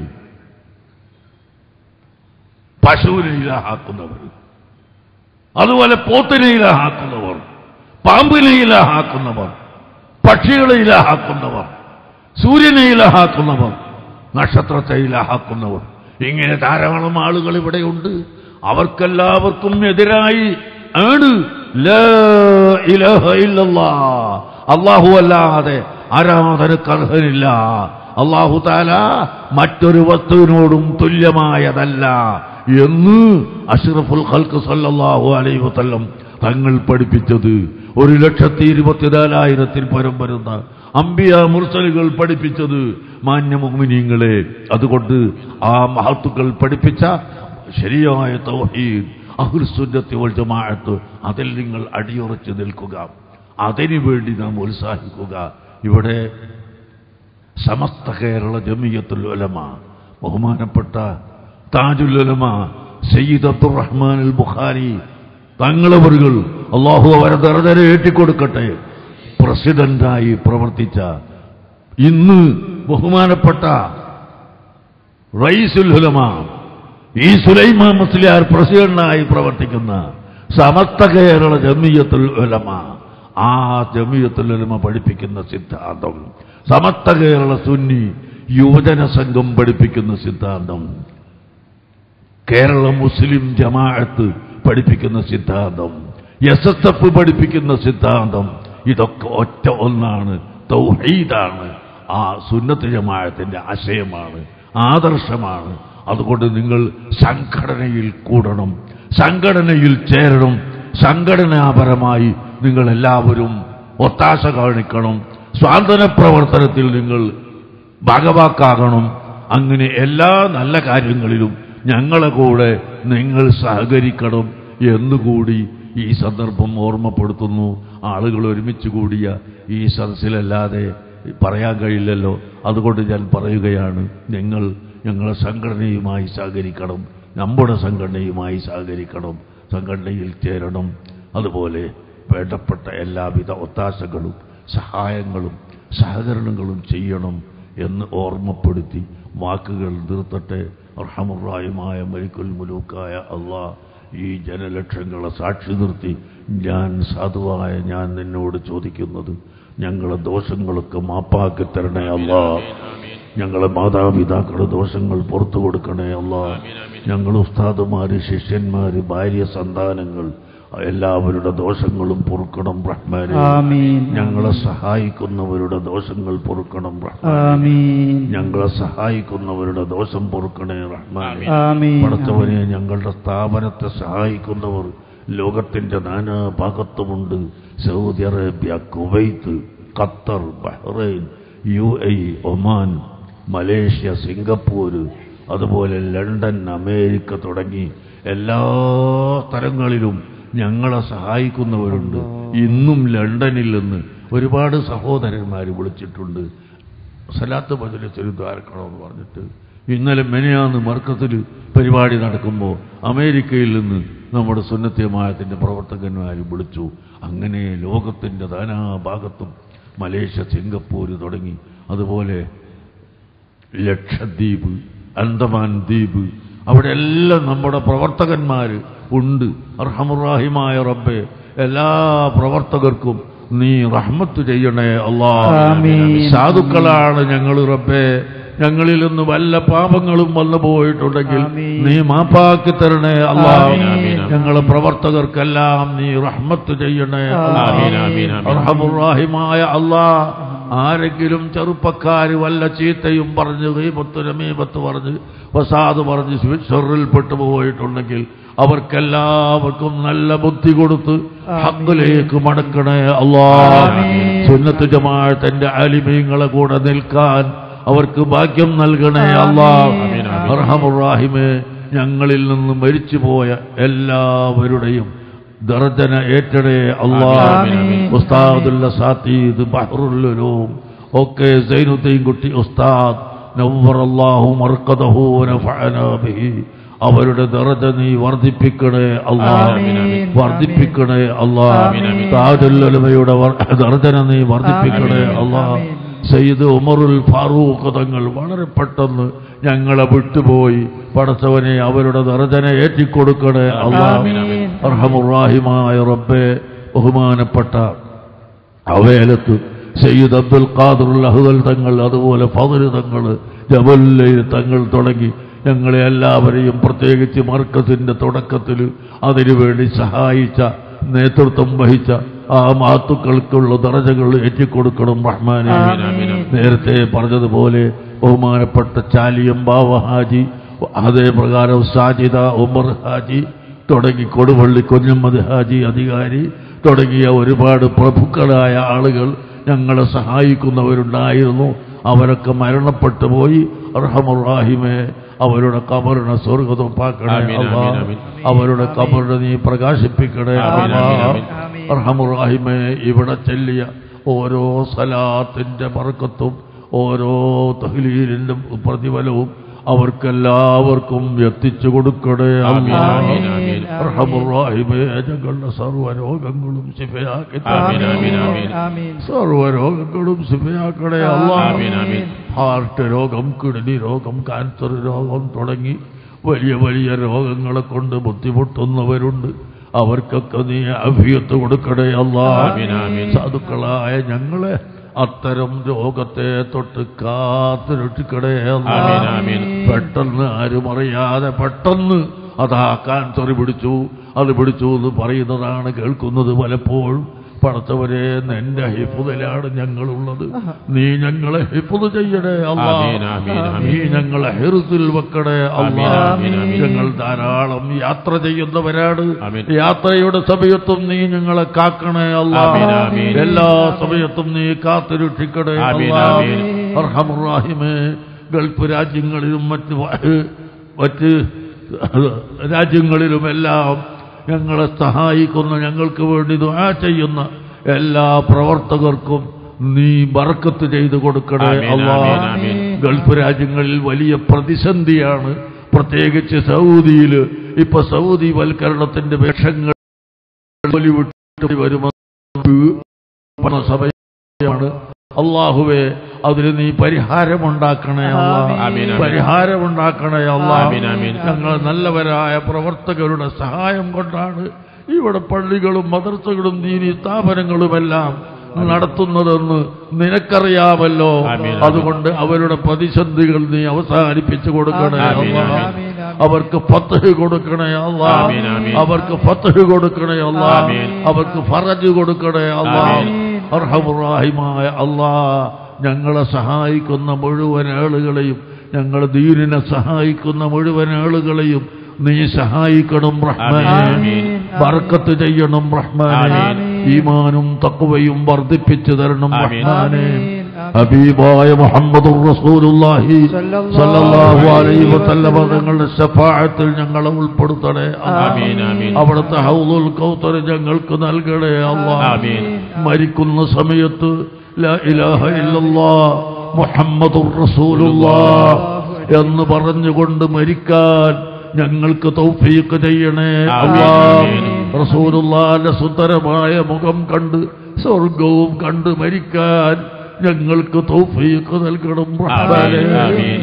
പശുവിനെ ഇലാഹാക്കുന്നവർ അതുപോലെ പോത്തിനെ ഇലാഹാക്കുന്നവർ പാമ്പിനെ ഇലാഹാക്കുന്നവർ പക്ഷികളെ ഇലാഹാക്കുന്നവർ സൂര്യനെ ഇലാഹാക്കുന്നവർ നക്ഷത്രത്തെ ഇലാഹാക്കുന്നവർ ഇങ്ങനെ ധാരാളം ആളുകൾ ഇവിടെയുണ്ട് അവർക്കെല്ലാവർക്കും എതിരായി ആണ് ലാ ഇലാഹ ഇല്ലല്ലാ. അല്ലാഹു അല്ലാതെ ആരാധനക്ക് അർഹനില്ല അള്ളാഹു താല മറ്റൊരു വസ്തുവിനോടും തുല്യമായതല്ല എന്ന് അഷ്റഫുൽ ഖൽക്ക് സല്ലല്ലാഹു അലൈഹി വസല്ലം തങ്ങൾ പഠിപ്പിച്ചത് ഒരു ലക്ഷത്തി ഇരുപത്തിനാലായിരത്തിൽ പരം വരുന്ന അമ്പിയ മുർസലുകൾ പഠിപ്പിച്ചത് മാന്യ മുഅ്മിനീങ്ങളെ അതുകൊണ്ട് ആ മഹത്തുക്കൾ പഠിപ്പിച്ച ശരിയായ തൗഹീദ് അഹുൽസുന്നത്തി വൽ ജമാഅത്ത് അതിൽ നിങ്ങൾ അടിയുറച്ചു നിൽക്കുക അതിനു വേണ്ടി നാം ഉത്സാഹിക്കുക ഇവിടെ സമസ്ത കേരള ജമിയത്തുൽ ഉലമ ബഹുമാനപ്പെട്ട താജുൽ ഉലമ സയ്യിദ് അബ്ദുറഹ്മാൻ അൽ ബുഖാരി തങ്ങളവറുകൾ അള്ളാഹു അവരെ ദർജന ഏറ്റിക്കൊടുക്കട്ടെ പ്രസിഡന്റായി പ്രവർത്തിച്ച ഇന്ന് ബഹുമാനപ്പെട്ട റയീസുൽ ഉലമ ഈ സുലൈമാൻ മുസ്ലിയാർ പ്രസിഡന്റായി പ്രവർത്തിക്കുന്ന സമസ്ത കേരള ജമിയത്തുൽ ഉലമ ആ ജമിയത്തുൽ ഉലമ പഠിപ്പിക്കുന്ന സിദ്ധാന്തം സമസ്ത കേരള സുന്നി യുവജന സംഘം പഠിപ്പിക്കുന്ന സിദ്ധാന്തം കേരള മുസ്ലിം ജമാഅത്ത് പഠിപ്പിക്കുന്ന സിദ്ധാന്തം എസ് എസ് എഫ് പഠിപ്പിക്കുന്ന സിദ്ധാന്തം ഇതൊക്കെ ഒറ്റ ഒന്നാണ് തൗഹീദാണ് ആ സുന്നത്ത് ജമാഅത്തിന്റെ ആശയമാണ് ആദർശമാണ് അതുകൊണ്ട് നിങ്ങൾ സംഘടനയിൽ കൂടണം സംഘടനയിൽ ചേരണം സംഘടനാപരമായി നിങ്ങൾ എല്ലാവരും ഒത്താശ കാണിക്കണം സ്വാതന്ത്ര്യ പ്രവർത്തനത്തിൽ നിങ്ങൾ ഭാഗവാക്കാകണം അങ്ങനെ എല്ലാ നല്ല കാര്യങ്ങളിലും ഞങ്ങളെ കൂടെ നിങ്ങൾ സഹകരിക്കണം എന്നുകൂടി ഈ സന്ദർഭം ഓർമ്മപ്പെടുത്തുന്നു ആളുകൾ ഒരുമിച്ച് കൂടിയ ഈ സദസ്സിലല്ലാതെ പറയാൻ കഴിയില്ലല്ലോ അതുകൊണ്ട് ഞാൻ പറയുകയാണ് നിങ്ങൾ ഞങ്ങളെ സംഘടനയുമായി സഹകരിക്കണം നമ്മുടെ സംഘടനയുമായി സഹകരിക്കണം സംഘടനയിൽ ചേരണം അതുപോലെ വേണ്ടപ്പെട്ട എല്ലാവിധ ഒത്താശകളും സഹായങ്ങളും സഹകരണങ്ങളും ചെയ്യണം എന്ന് ഓർമ്മപ്പെടുത്തി വാക്കുകൾ നിർത്തട്ടെ അർഹമുറായുമായ മരിക്കുൽ മുലൂക്കായ അള്ളാ ഈ ജനലക്ഷങ്ങളെ സാക്ഷി നിർത്തി ഞാൻ സാധുവായ ഞാൻ നിന്നോട് ചോദിക്കുന്നത് ഞങ്ങളെ ദോഷങ്ങളൊക്കെ മാപ്പാക്കി തരണേ അല്ലാ ഞങ്ങളെ മാതാപിതാക്കളുടെ ദോഷങ്ങൾ പുറത്തു കൊടുക്കണേ അല്ല ഞങ്ങൾ ഉസ്താദുമാര് ശിഷ്യന്മാര് ഭാര്യ സന്താനങ്ങൾ എല്ലാവരുടെ ദോഷങ്ങളും പൊറുക്കണം റഹ്മാനെ ആമീൻ ഞങ്ങളെ സഹായിക്കുന്നവരുടെ ദോഷങ്ങൾ പൊറുക്കണം റഹ്മാനെ ആമീൻ ഞങ്ങളെ സഹായിക്കുന്നവരുടെ ദോഷം പൊറുക്കണേ റഹ്മാനെ ആമീൻ പടച്ചവനെ ഞങ്ങളുടെ സ്ഥാപനത്തെ സഹായിക്കുന്നവർ ലോകത്തിന്റെ നാനാ ഭാഗത്തുമുണ്ട് Saudi Arabia Kuwait Qatar Bahrain U A Oman Malaysia Singapore അതുപോലെ ലണ്ടൻ അമേരിക്ക തുടങ്ങി എല്ലാ സ്ഥലങ്ങളിലും ഞങ്ങളെ സഹായിക്കുന്നവരുണ്ട് ഇന്നും ലണ്ടനിൽ നിന്ന് ഒരുപാട് സഹോദരന്മാർ വിളിച്ചിട്ടുണ്ട് സലാത്ത് മജലിസിൽ ദ്വാരക്കണമെന്ന് പറഞ്ഞിട്ട് ഇന്നലെ മെനയാന്ന് മർക്കത്തിൽ പരിപാടി നടക്കുമ്പോൾ അമേരിക്കയിൽ നിന്ന് നമ്മുടെ സുന്നത്യമായത്തിൻ്റെ പ്രവർത്തകന്മാർ വിളിച്ചു അങ്ങനെ ലോകത്തിൻ്റെ നാനാഭാഗത്തും മലേഷ്യ സിംഗപ്പൂർ തുടങ്ങി അതുപോലെ ലക്ഷദ്വീപ് അന്തമാൻ ദ്വീപ് അവിടെ എല്ലാം നമ്മുടെ പ്രവർത്തകന്മാർ ഉണ്ട് അർഹമുറാഹിമായ റബ്ബെ എല്ലാ പ്രവർത്തകർക്കും നീ റഹ്മത്ത് ചെയ്യണേ അള്ളാ ആമീൻ. സാധുക്കളാണ് ഞങ്ങൾ റബ്ബേ ഞങ്ങളിൽ നിന്ന് വല്ല പാപങ്ങളും വന്നു പോയിട്ടുണ്ടെങ്കിൽ ആമീൻ. നീ മാപ്പാക്കി തരണേ അള്ളാ ആമീൻ. ഞങ്ങളെ പ്രവർത്തകർക്കെല്ലാം നീ റഹ്മത്ത് ചെയ്യണേ അല്ലാ. ആമീൻ, ആമീൻ, ആമീൻ. അർഹമുറാഹിമായ അള്ളാ ആരെങ്കിലും വല്ല ചീത്തയും പറഞ്ഞ് ഗീബത്ത് രമീബത്ത് പറഞ്ഞ് വസാദ് പറഞ്ഞ് ഷെറിൽപ്പെട്ടു പോയിട്ടുണ്ടെങ്കിൽ അവർക്കെല്ലാവർക്കും നല്ല ബുദ്ധി കൊടുത്ത് ഹക്കിലേക്ക് മടക്കണേ അള്ളാ ആമീൻ. സുന്നത്ത് ജമാഅത്തിന്റെ ആലിമീങ്ങളെ കൂടെ നിൽക്കാൻ അവർക്ക് ഭാഗ്യം നൽകണേ അള്ളാ ആമീൻ, ആമീൻ. അർഹമുറാഹിമേ ഞങ്ങളിൽ നിന്ന് മരിച്ചുപോയ എല്ലാവരുടെയും ദർജന ഏറ്റടേ അള്ളാ ആമീൻ, ആമീൻ. ഉസ്താദുല്ല സാത്തീദ് ബഹറുല്ലുലൂം ഒക്കെ സൈനുദ്ദീൻ കുട്ടി ഉസ്താദ് നവ്വറല്ലാഹു മർക്കദഹു വനഫഅനാ ബിഹി അവരുടെ ദർജ നീ വർദ്ധിപ്പിക്കണേ അല്ലാ ആമീൻ, ആമീൻ. വർദ്ധിപ്പിക്കണേ അല്ലാ ആമീൻ, ആമീൻ. താജുല്ലമയുടെ ദർജന നീ വർദ്ധിപ്പിക്കണേ ആമീൻ, അല്ലാ ആമീൻ. സയ്യിദ് ഉമറുൽ ഫാറൂഖ് തങ്ങൾ വളരെ പെട്ടെന്ന് ഞങ്ങളെ വിട്ടുപോയി പടച്ചവനെ അവരുടെ ദർജന ഏറ്റിക്കൊടുക്കണേ അല്ലാ ആമീൻ, ആമീൻ. അർഹമുറാഹിമായ റബ്ബെ ബഹുമാനപ്പെട്ട അവേലത്ത് സയ്യിദ് അബ്ദുൽ ഖാദർ അഹുദൽ തങ്ങൾ അതുപോലെ ഫതല് തങ്ങൾ ജബല്ലയിൽ തങ്ങൾ തുടങ്ങി ഞങ്ങളെ എല്ലാവരെയും പ്രത്യേകിച്ച് മർക്കസിന്റെ തുടക്കത്തിൽ അതിനുവേണ്ടി സഹായിച്ച നേതൃത്വം വഹിച്ച ആ മാത്തുക്കൾക്കുള്ള ദറജകൾ ഏറ്റിക്കൊടുക്കണം റഹ്മാനെ ആമീൻ, ആമീൻ, ആമീൻ. നേരത്തെ പറഞ്ഞതുപോലെ ബഹുമാനപ്പെട്ട ചാലിയം ബാവ ഹാജി അതേ പ്രകാരം സാജിദ ഉമർ ഹാജി തുടങ്ങി കൊടുവള്ളി കുഞ്ഞമ്മദ് ഹാജി അധികാരി തുടങ്ങിയ ഒരുപാട് പ്രഭുക്കളായ ആളുകൾ ഞങ്ങളെ സഹായിക്കുന്നവരുണ്ടായിരുന്നു അവരൊക്കെ മരണപ്പെട്ടു പോയി അർഹമുറാഹിമെ അവരുടെ കബറിനെ സ്വർഗതുപ്പാക്കണേ ആമീൻ, അല്ലാ. ആമീൻ, ആമീൻ. അവരുടെ കബറിനെ നീ പ്രകാശിപ്പിക്കണേ ആമീൻ, അല്ലാ. ആമീൻ, ആമീൻ. അർഹമുറാഹിമെ ഇവിടെ ചെല്ലിയ ഓരോ സലാത്തിന്റെ പറക്കത്തും ഓരോ തഹ്ലീലിന്റെ പ്രതിഫലവും അവർക്കെല്ലാവർക്കും എത്തിച്ചു കൊടുക്കണേ ആമീൻ, അല്ലാ. ആമീൻ, ആമീൻ. അർഹമുറാഹിമെ ഞങ്ങളുടെ സർവ്വ രോഗങ്ങളും ശിഫയാക്കി ആമീൻ, തരണേ. ആമീൻ, ആമീൻ. ആമീൻ സർവ്വ രോഗങ്ങളും ശിഫയാക്കണേ അല്ലാ. ആമീൻ, ആമീൻ. ഹാർട്ട് രോഗം കിഡ്നി രോഗം ക്യാൻസർ രോഗം തുടങ്ങി വലിയ വലിയ രോഗങ്ങളെ കൊണ്ട് ബുദ്ധിമുട്ടുന്നവരുണ്ട് അവർക്കൊക്കെ നീ അഭിയത്ത് കൊടുക്കണേ അല്ലാ ആമീൻ, ആമീൻ. സാധുക്കളായ ഞങ്ങളെ അത്തരം രോഗത്തെ തൊട്ട് കാത്തു രക്ഷിക്കണേ അല്ലാ. ആമീൻ, ആമീൻ. പെട്ടെന്ന് ആരും അറിയാതെ പെട്ടെന്ന് അതാ ക്യാൻസർ പിടിച്ചു അത് പിടിച്ചു എന്ന് പറയുന്നതാണ് കേൾക്കുന്നത് പലപ്പോഴും പടച്ചവരെ നിന്റെ ഹിഫുദിലാണ് ഞങ്ങളുള്ളത് നീ ഞങ്ങളെ ഹിഫുദ് ചെയ്യണേ അല്ലാ ആമീൻ, ആമീൻ, ആമീൻ. നീ ഞങ്ങളെ ഹിറുസിൽ വെക്കണേ അല്ലാ ആമീൻ, ആമീൻ. ഞങ്ങൾ ധാരാളം യാത്ര ചെയ്യുന്നവരാണ് ആമീൻ. യാത്രയുടെ സമയത്തും നീ ഞങ്ങളെ കാക്കണേ അല്ലാ ആമീൻ, ആമീൻ. എല്ലാ സമയത്തും നീം നീ കാത്തുരക്ഷിക്കണേ ആമീൻ, അല്ലാ. ആമീൻ. അർഹമുറാഹിമേ ഗൾഫ് രാജ്യങ്ങളിലും മറ്റ് വ- മറ്റ് രാജ്യങ്ങളിലുമെല്ലാം ഞങ്ങളെ സഹായിക്കുന്ന ഞങ്ങൾക്ക് വേണ്ടി ദുആ ചെയ്യുന്ന എല്ലാ പ്രവർത്തകർക്കും നീ ബർക്കത്ത് ചെയ്തു കൊടുക്കണേ ആമീൻ, അല്ലാ ആമീൻ, ആമീൻ. ഗൾഫ് രാജ്യങ്ങളിൽ വലിയ പ്രതിസന്ധിയാണ് പ്രത്യേകിച്ച് സൗദിയിൽ ഇപ്പൊ സൗദി വൽക്കരണത്തിന്റെ വേഷങ്ങൾ വിട്ട് വരുമെന്ന് സമയമാണ് അള്ളാഹുവെ അതിന് നീ പരിഹാരമുണ്ടാക്കണേ അല്ലാ. ആമീൻ. ആമീൻ, ആമീൻ. പരിഹാരമുണ്ടാക്കണേ അല്ലാ. ആമീൻ, ആമീൻ. ഞങ്ങൾ നല്ലവരായ പ്രവർത്തകരുടെ സഹായം കൊണ്ടാണ് ഇവിടെ പള്ളികളും മദർസകളും ദീനി സ്ഥാപനങ്ങളുമെല്ലാം നടത്തുന്നതെന്ന് നിനക്കറിയാമല്ലോ ആമീൻ. അതുകൊണ്ട് അവരുടെ പ്രതിസന്ധികൾ നീ അവസാനിപ്പിച്ചു കൊടുക്കണേ ആമീൻ, അല്ലാ. ആമീൻ. അവർക്ക് ഫത്തഹ് കൊടുക്കണേ അല്ലാ ആമീൻ, ആമീൻ. അവർക്ക് ഫത്തഹ് കൊടുക്കണേ അല്ലാ ആമീൻ. അവർക്ക് ഫറജ് കൊടുക്കണേ അല്ലാ ആമീൻ. അർഹമുറാഹിമായ അല്ലാ ഞങ്ങളെ സഹായിക്കുന്ന മുഴുവൻ ആളുകളെയും ഞങ്ങൾ ദീനിനെ സഹായിക്കുന്ന മുഴുവൻ ആളുകളെയും നീ സഹായിക്കണം റഹ്മാനെ ആമീൻ. ബർക്കത്ത് ചെയ്യണം റഹ്മാനെ ആമീൻ. ഈമാനും തക്കുവയും വർദ്ധിപ്പിച്ചു തരണം ആമീൻ. റഹ്മാനെ ആമീൻ. ഹബീബായ മുഹമ്മദുർ റസൂലുള്ളാഹി സല്ലല്ലാഹു സല്ലല്ലാഹു അലൈഹി അലൈഹി വസല്ലമ തങ്ങളുടെ ശഫാഅത്തിൽ ഞങ്ങളെ ഉൾപ്പെടുത്തണേ അല്ലാ. ആമീൻ, ആമീൻ. അവിടുത്തെ ഹൗലുൽ കൗത്തർ ഞങ്ങൾക്ക് നൽകണേ അല്ലാ ആമീൻ. മരിക്കുന്ന സമയത്ത് ലാ ഇലാഹ ഇല്ലല്ലാ മുഹമ്മദുർ റസൂലുള്ളാ എന്ന് പറഞ്ഞുകൊണ്ട് മരിക്കാൻ ഞങ്ങൾക്ക് തൗഫീഖ് ചെയ്യണേ ആമീൻ, അല്ലാ ആമീൻ. റസൂലുള്ളാന്റെ സുന്ദരമായ മുഖം കണ്ട് സ്വർഗവും കണ്ട് മരിക്കാൻ ഞങ്ങൾക്ക് തൗഫീഖ് നൽകണം റഹ്മാനേ. ആമീൻ.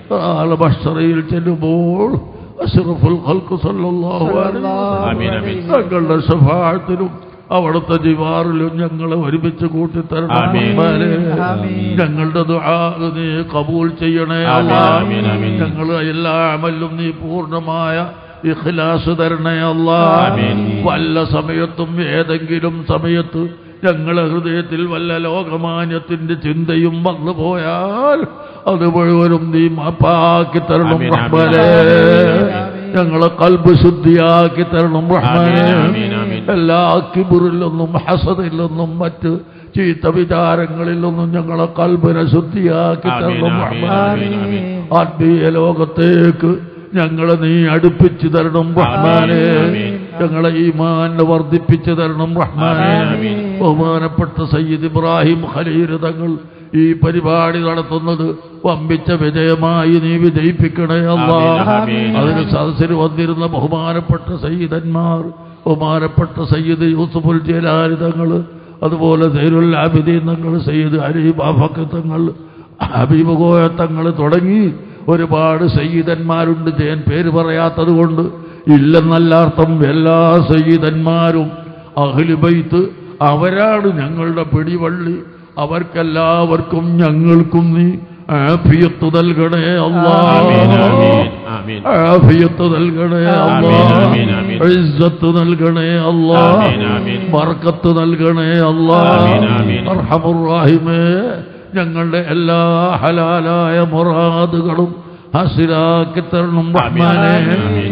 ആലബഷറയിൽ ചെല്ലുമ്പോൾ അഷ്റഫുൽ ഖൽഖ് സല്ലല്ലാഹു അലൈഹി വസല്ലം ആമീൻ, ആമീൻ. തങ്ങളുടെ ശഫാഅത്തിലും അവിടുത്തെ ജിവാറിലും ഞങ്ങളെ ഒരുമിച്ച് കൂട്ടിത്തരണം ആമീൻ. റഹ്മാനേ. ആമീൻ. ഞങ്ങളുടെ ദുആ നീ കബൂൽ ചെയ്യണേ ആമീൻ, അല്ലാ. ആമീൻ, ആമീൻ. ഞങ്ങൾ എല്ലാ അമലും നീ പൂർണ്ണമായ ഇഖ്ലാസ് തരണേ അല്ലാ ആമീൻ. വല്ല സമയത്തും ഏതെങ്കിലും സമയത്ത് ഞങ്ങളെ ഹൃദയത്തിൽ വല്ല ലോകമാന്യത്തിന്റെ ചിന്തയും വന്നു പോയാൽ അത് മുഴുവനും നീ മാപ്പാക്കി തരണം ആമീൻ, ആമീൻ. റഹ്മാനേ ആമീൻ. ഞങ്ങളെ കൽബ് ശുദ്ധിയാക്കി തരണം റഹ്മാനേ ആമീൻ, ആമീൻ, ആമീൻ. എല്ലാ കിബിറിൽ നിന്നും ഹസദിൽ നിന്നും മറ്റ് ചീത്ത വിചാരങ്ങളിൽ നിന്നും ഞങ്ങളെ കൽബിനെ ശുദ്ധിയാക്കി ആമീൻ, തരണം ആമീൻ, റഹ്മാനേ ആമീൻ, ആമീൻ. ആത്മീയ ലോകത്തേക്ക് ഞങ്ങളെ നീ അടുപ്പിച്ചു തരണം റഹ്മാനെ ആമീൻ, ആമീൻ. ഞങ്ങളെ ഈമാനെ വർദ്ധിപ്പിച്ചു തരണം റഹ്മാനെ ആമീൻ, ആമീൻ. ബഹുമാനപ്പെട്ട സയ്യിദ് ഇബ്രാഹിം ഖലീൽ തങ്ങൾ ഈ പരിപാടി നടത്തുന്നത് വമ്പിച്ച വിജയമായി നീ വിജയിപ്പിക്കണേ അല്ലാ ആമീൻ, ആമീൻ. അതിന് സദസ്സിൽ വന്നിരുന്ന ബഹുമാനപ്പെട്ട സയ്യിദന്മാർ ബഹുമാനപ്പെട്ട സയ്യിദ് യൂസുഫുൽ ജലാലി തങ്ങൾ അതുപോലെ സൈരുൽ ആബിദീൻ തങ്ങൾ സയ്യിദ് അലി ബാഫക്ക് തങ്ങൾ ഹബീബ് കോയ തങ്ങൾ തുടങ്ങി ഒരുപാട് സയ്യിദന്മാരുണ്ട് ഞാൻ പേര് പറയാത്തത് കൊണ്ട് ഇല്ലെന്നല്ല അർത്ഥം എല്ലാ സയ്യിദന്മാരും അഖിലുബൈത്ത് അവരാണ് ഞങ്ങളുടെ പിടിവള്ളി അവർക്കെല്ലാവർക്കും ഞങ്ങൾക്കും നീ ആഫിയത്ത് നൽകണേ അല്ലാ ആമീൻ, ആമീൻ, ആമീൻ. ആഫിയത്ത് നൽകണേ അല്ലാ ആമീൻ, ആമീൻ. ഇസ്സത്ത് നൽകണേ അല്ലാ ആമീൻ, ആമീൻ. ബർക്കത്ത് നൽകണേ അല്ലാ ആമീൻ, ആമീൻ. അർഹമുറാഹിമേ ഞങ്ങളുടെ എല്ലാ ഹലാലായ മുറാദുകളും ഹസിലാക്കി തരണം റഹ്മാനെ ആമീൻ, ആമീൻ.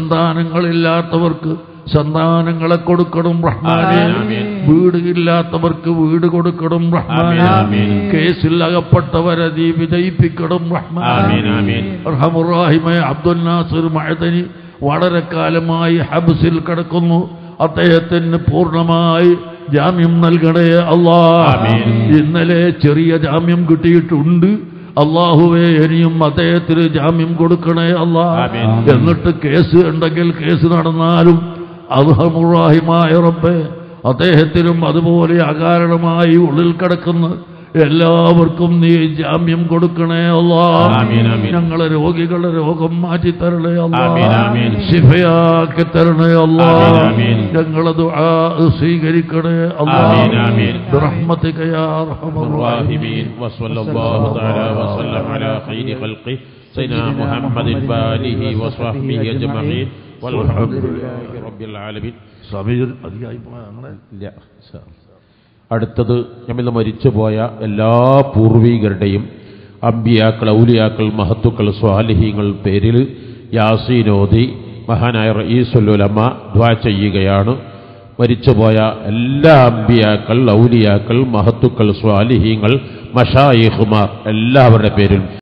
സന്താനങ്ങളില്ലാത്തവർക്ക് സന്താനങ്ങളെ കൊടുക്കണം റഹ്മാനെ ആമീൻ, ആമീൻ. വീട് ഇല്ലാത്തവർക്ക് വീട് കൊടുക്കണം റഹ്മാനെ ആമീൻ, ആമീൻ. കേസിൽ അകപ്പെട്ടവരെ നീ വിജയിപ്പിക്കണം ആമീൻ, റഹ്മാനെ ആമീൻ. റഹമുറാഹിമെ അബ്ദുൽ നാസിർ മഹദനി വളരെ കാലമായി ഹബ്സിൽ കിടക്കുന്നു അദ്ദേഹത്തിന് പൂർണ്ണമായി ജാമ്യം നൽകണേ അല്ലാ ആമീൻ. ഇന്നലെ ചെറിയ ജാമ്യം കിട്ടിയിട്ടുണ്ട് അള്ളാഹുവേ ഇനിയും അദ്ദേഹത്തിന് ജാമ്യം കൊടുക്കണേ അല്ലാ ആമീൻ. എന്നിട്ട് കേസ് ഉണ്ടെങ്കിൽ കേസ് നടന്നാലും അദ്ഹമുറാഹിമായ റബ്ബെ അദ്ദേഹത്തിനും അതുപോലെ അകാരണമായി ഉള്ളിൽ കിടക്കുന്ന എല്ലാവർക്കും നീ ജാമ്യം കൊടുക്കണേ അല്ലാ ആമീൻ, ആമീൻ. ഞങ്ങളെ രോഗികളുടെ രോഗം മാറ്റി തരണേ അല്ലാ ആമീൻ, ആമീൻ. ശിഫയാക്കി തരണേ അല്ലാ ആമീൻ, ആമീൻ. ഞങ്ങളെ ദുആ സ്വീകരിക്കണേ അല്ലാ ആമീൻ, ആമീൻ. برحمتك يا ارحم الراحمين الراحمين وصلى الله تعالى وسلم على خير خلقه سيدنا محمد وآله وصحبه أجمعين والحمد لله رب العالمين സമീർ അധികമായി പോയ അങ്ങനെ لا അടുത്തത് നമ്മിന്ന് മരിച്ചുപോയ എല്ലാ പൂർവീകരുടെയും അമ്പിയാക്കൾ ഔലിയാക്കൾ മഹത്തുക്കൾ സ്വാലിഹീങ്ങൾ പേരിൽ യാസീനോദി മഹാനായ റയീസുലുലമ ദ്വാ ചെയ്യുകയാണ് മരിച്ചുപോയ എല്ലാ അമ്പിയാക്കൾ ഔലിയാക്കൾ മഹത്തുക്കൾ സ്വാലിഹീങ്ങൾ മഷായിഹുമാർ എല്ലാവരുടെ പേരിലും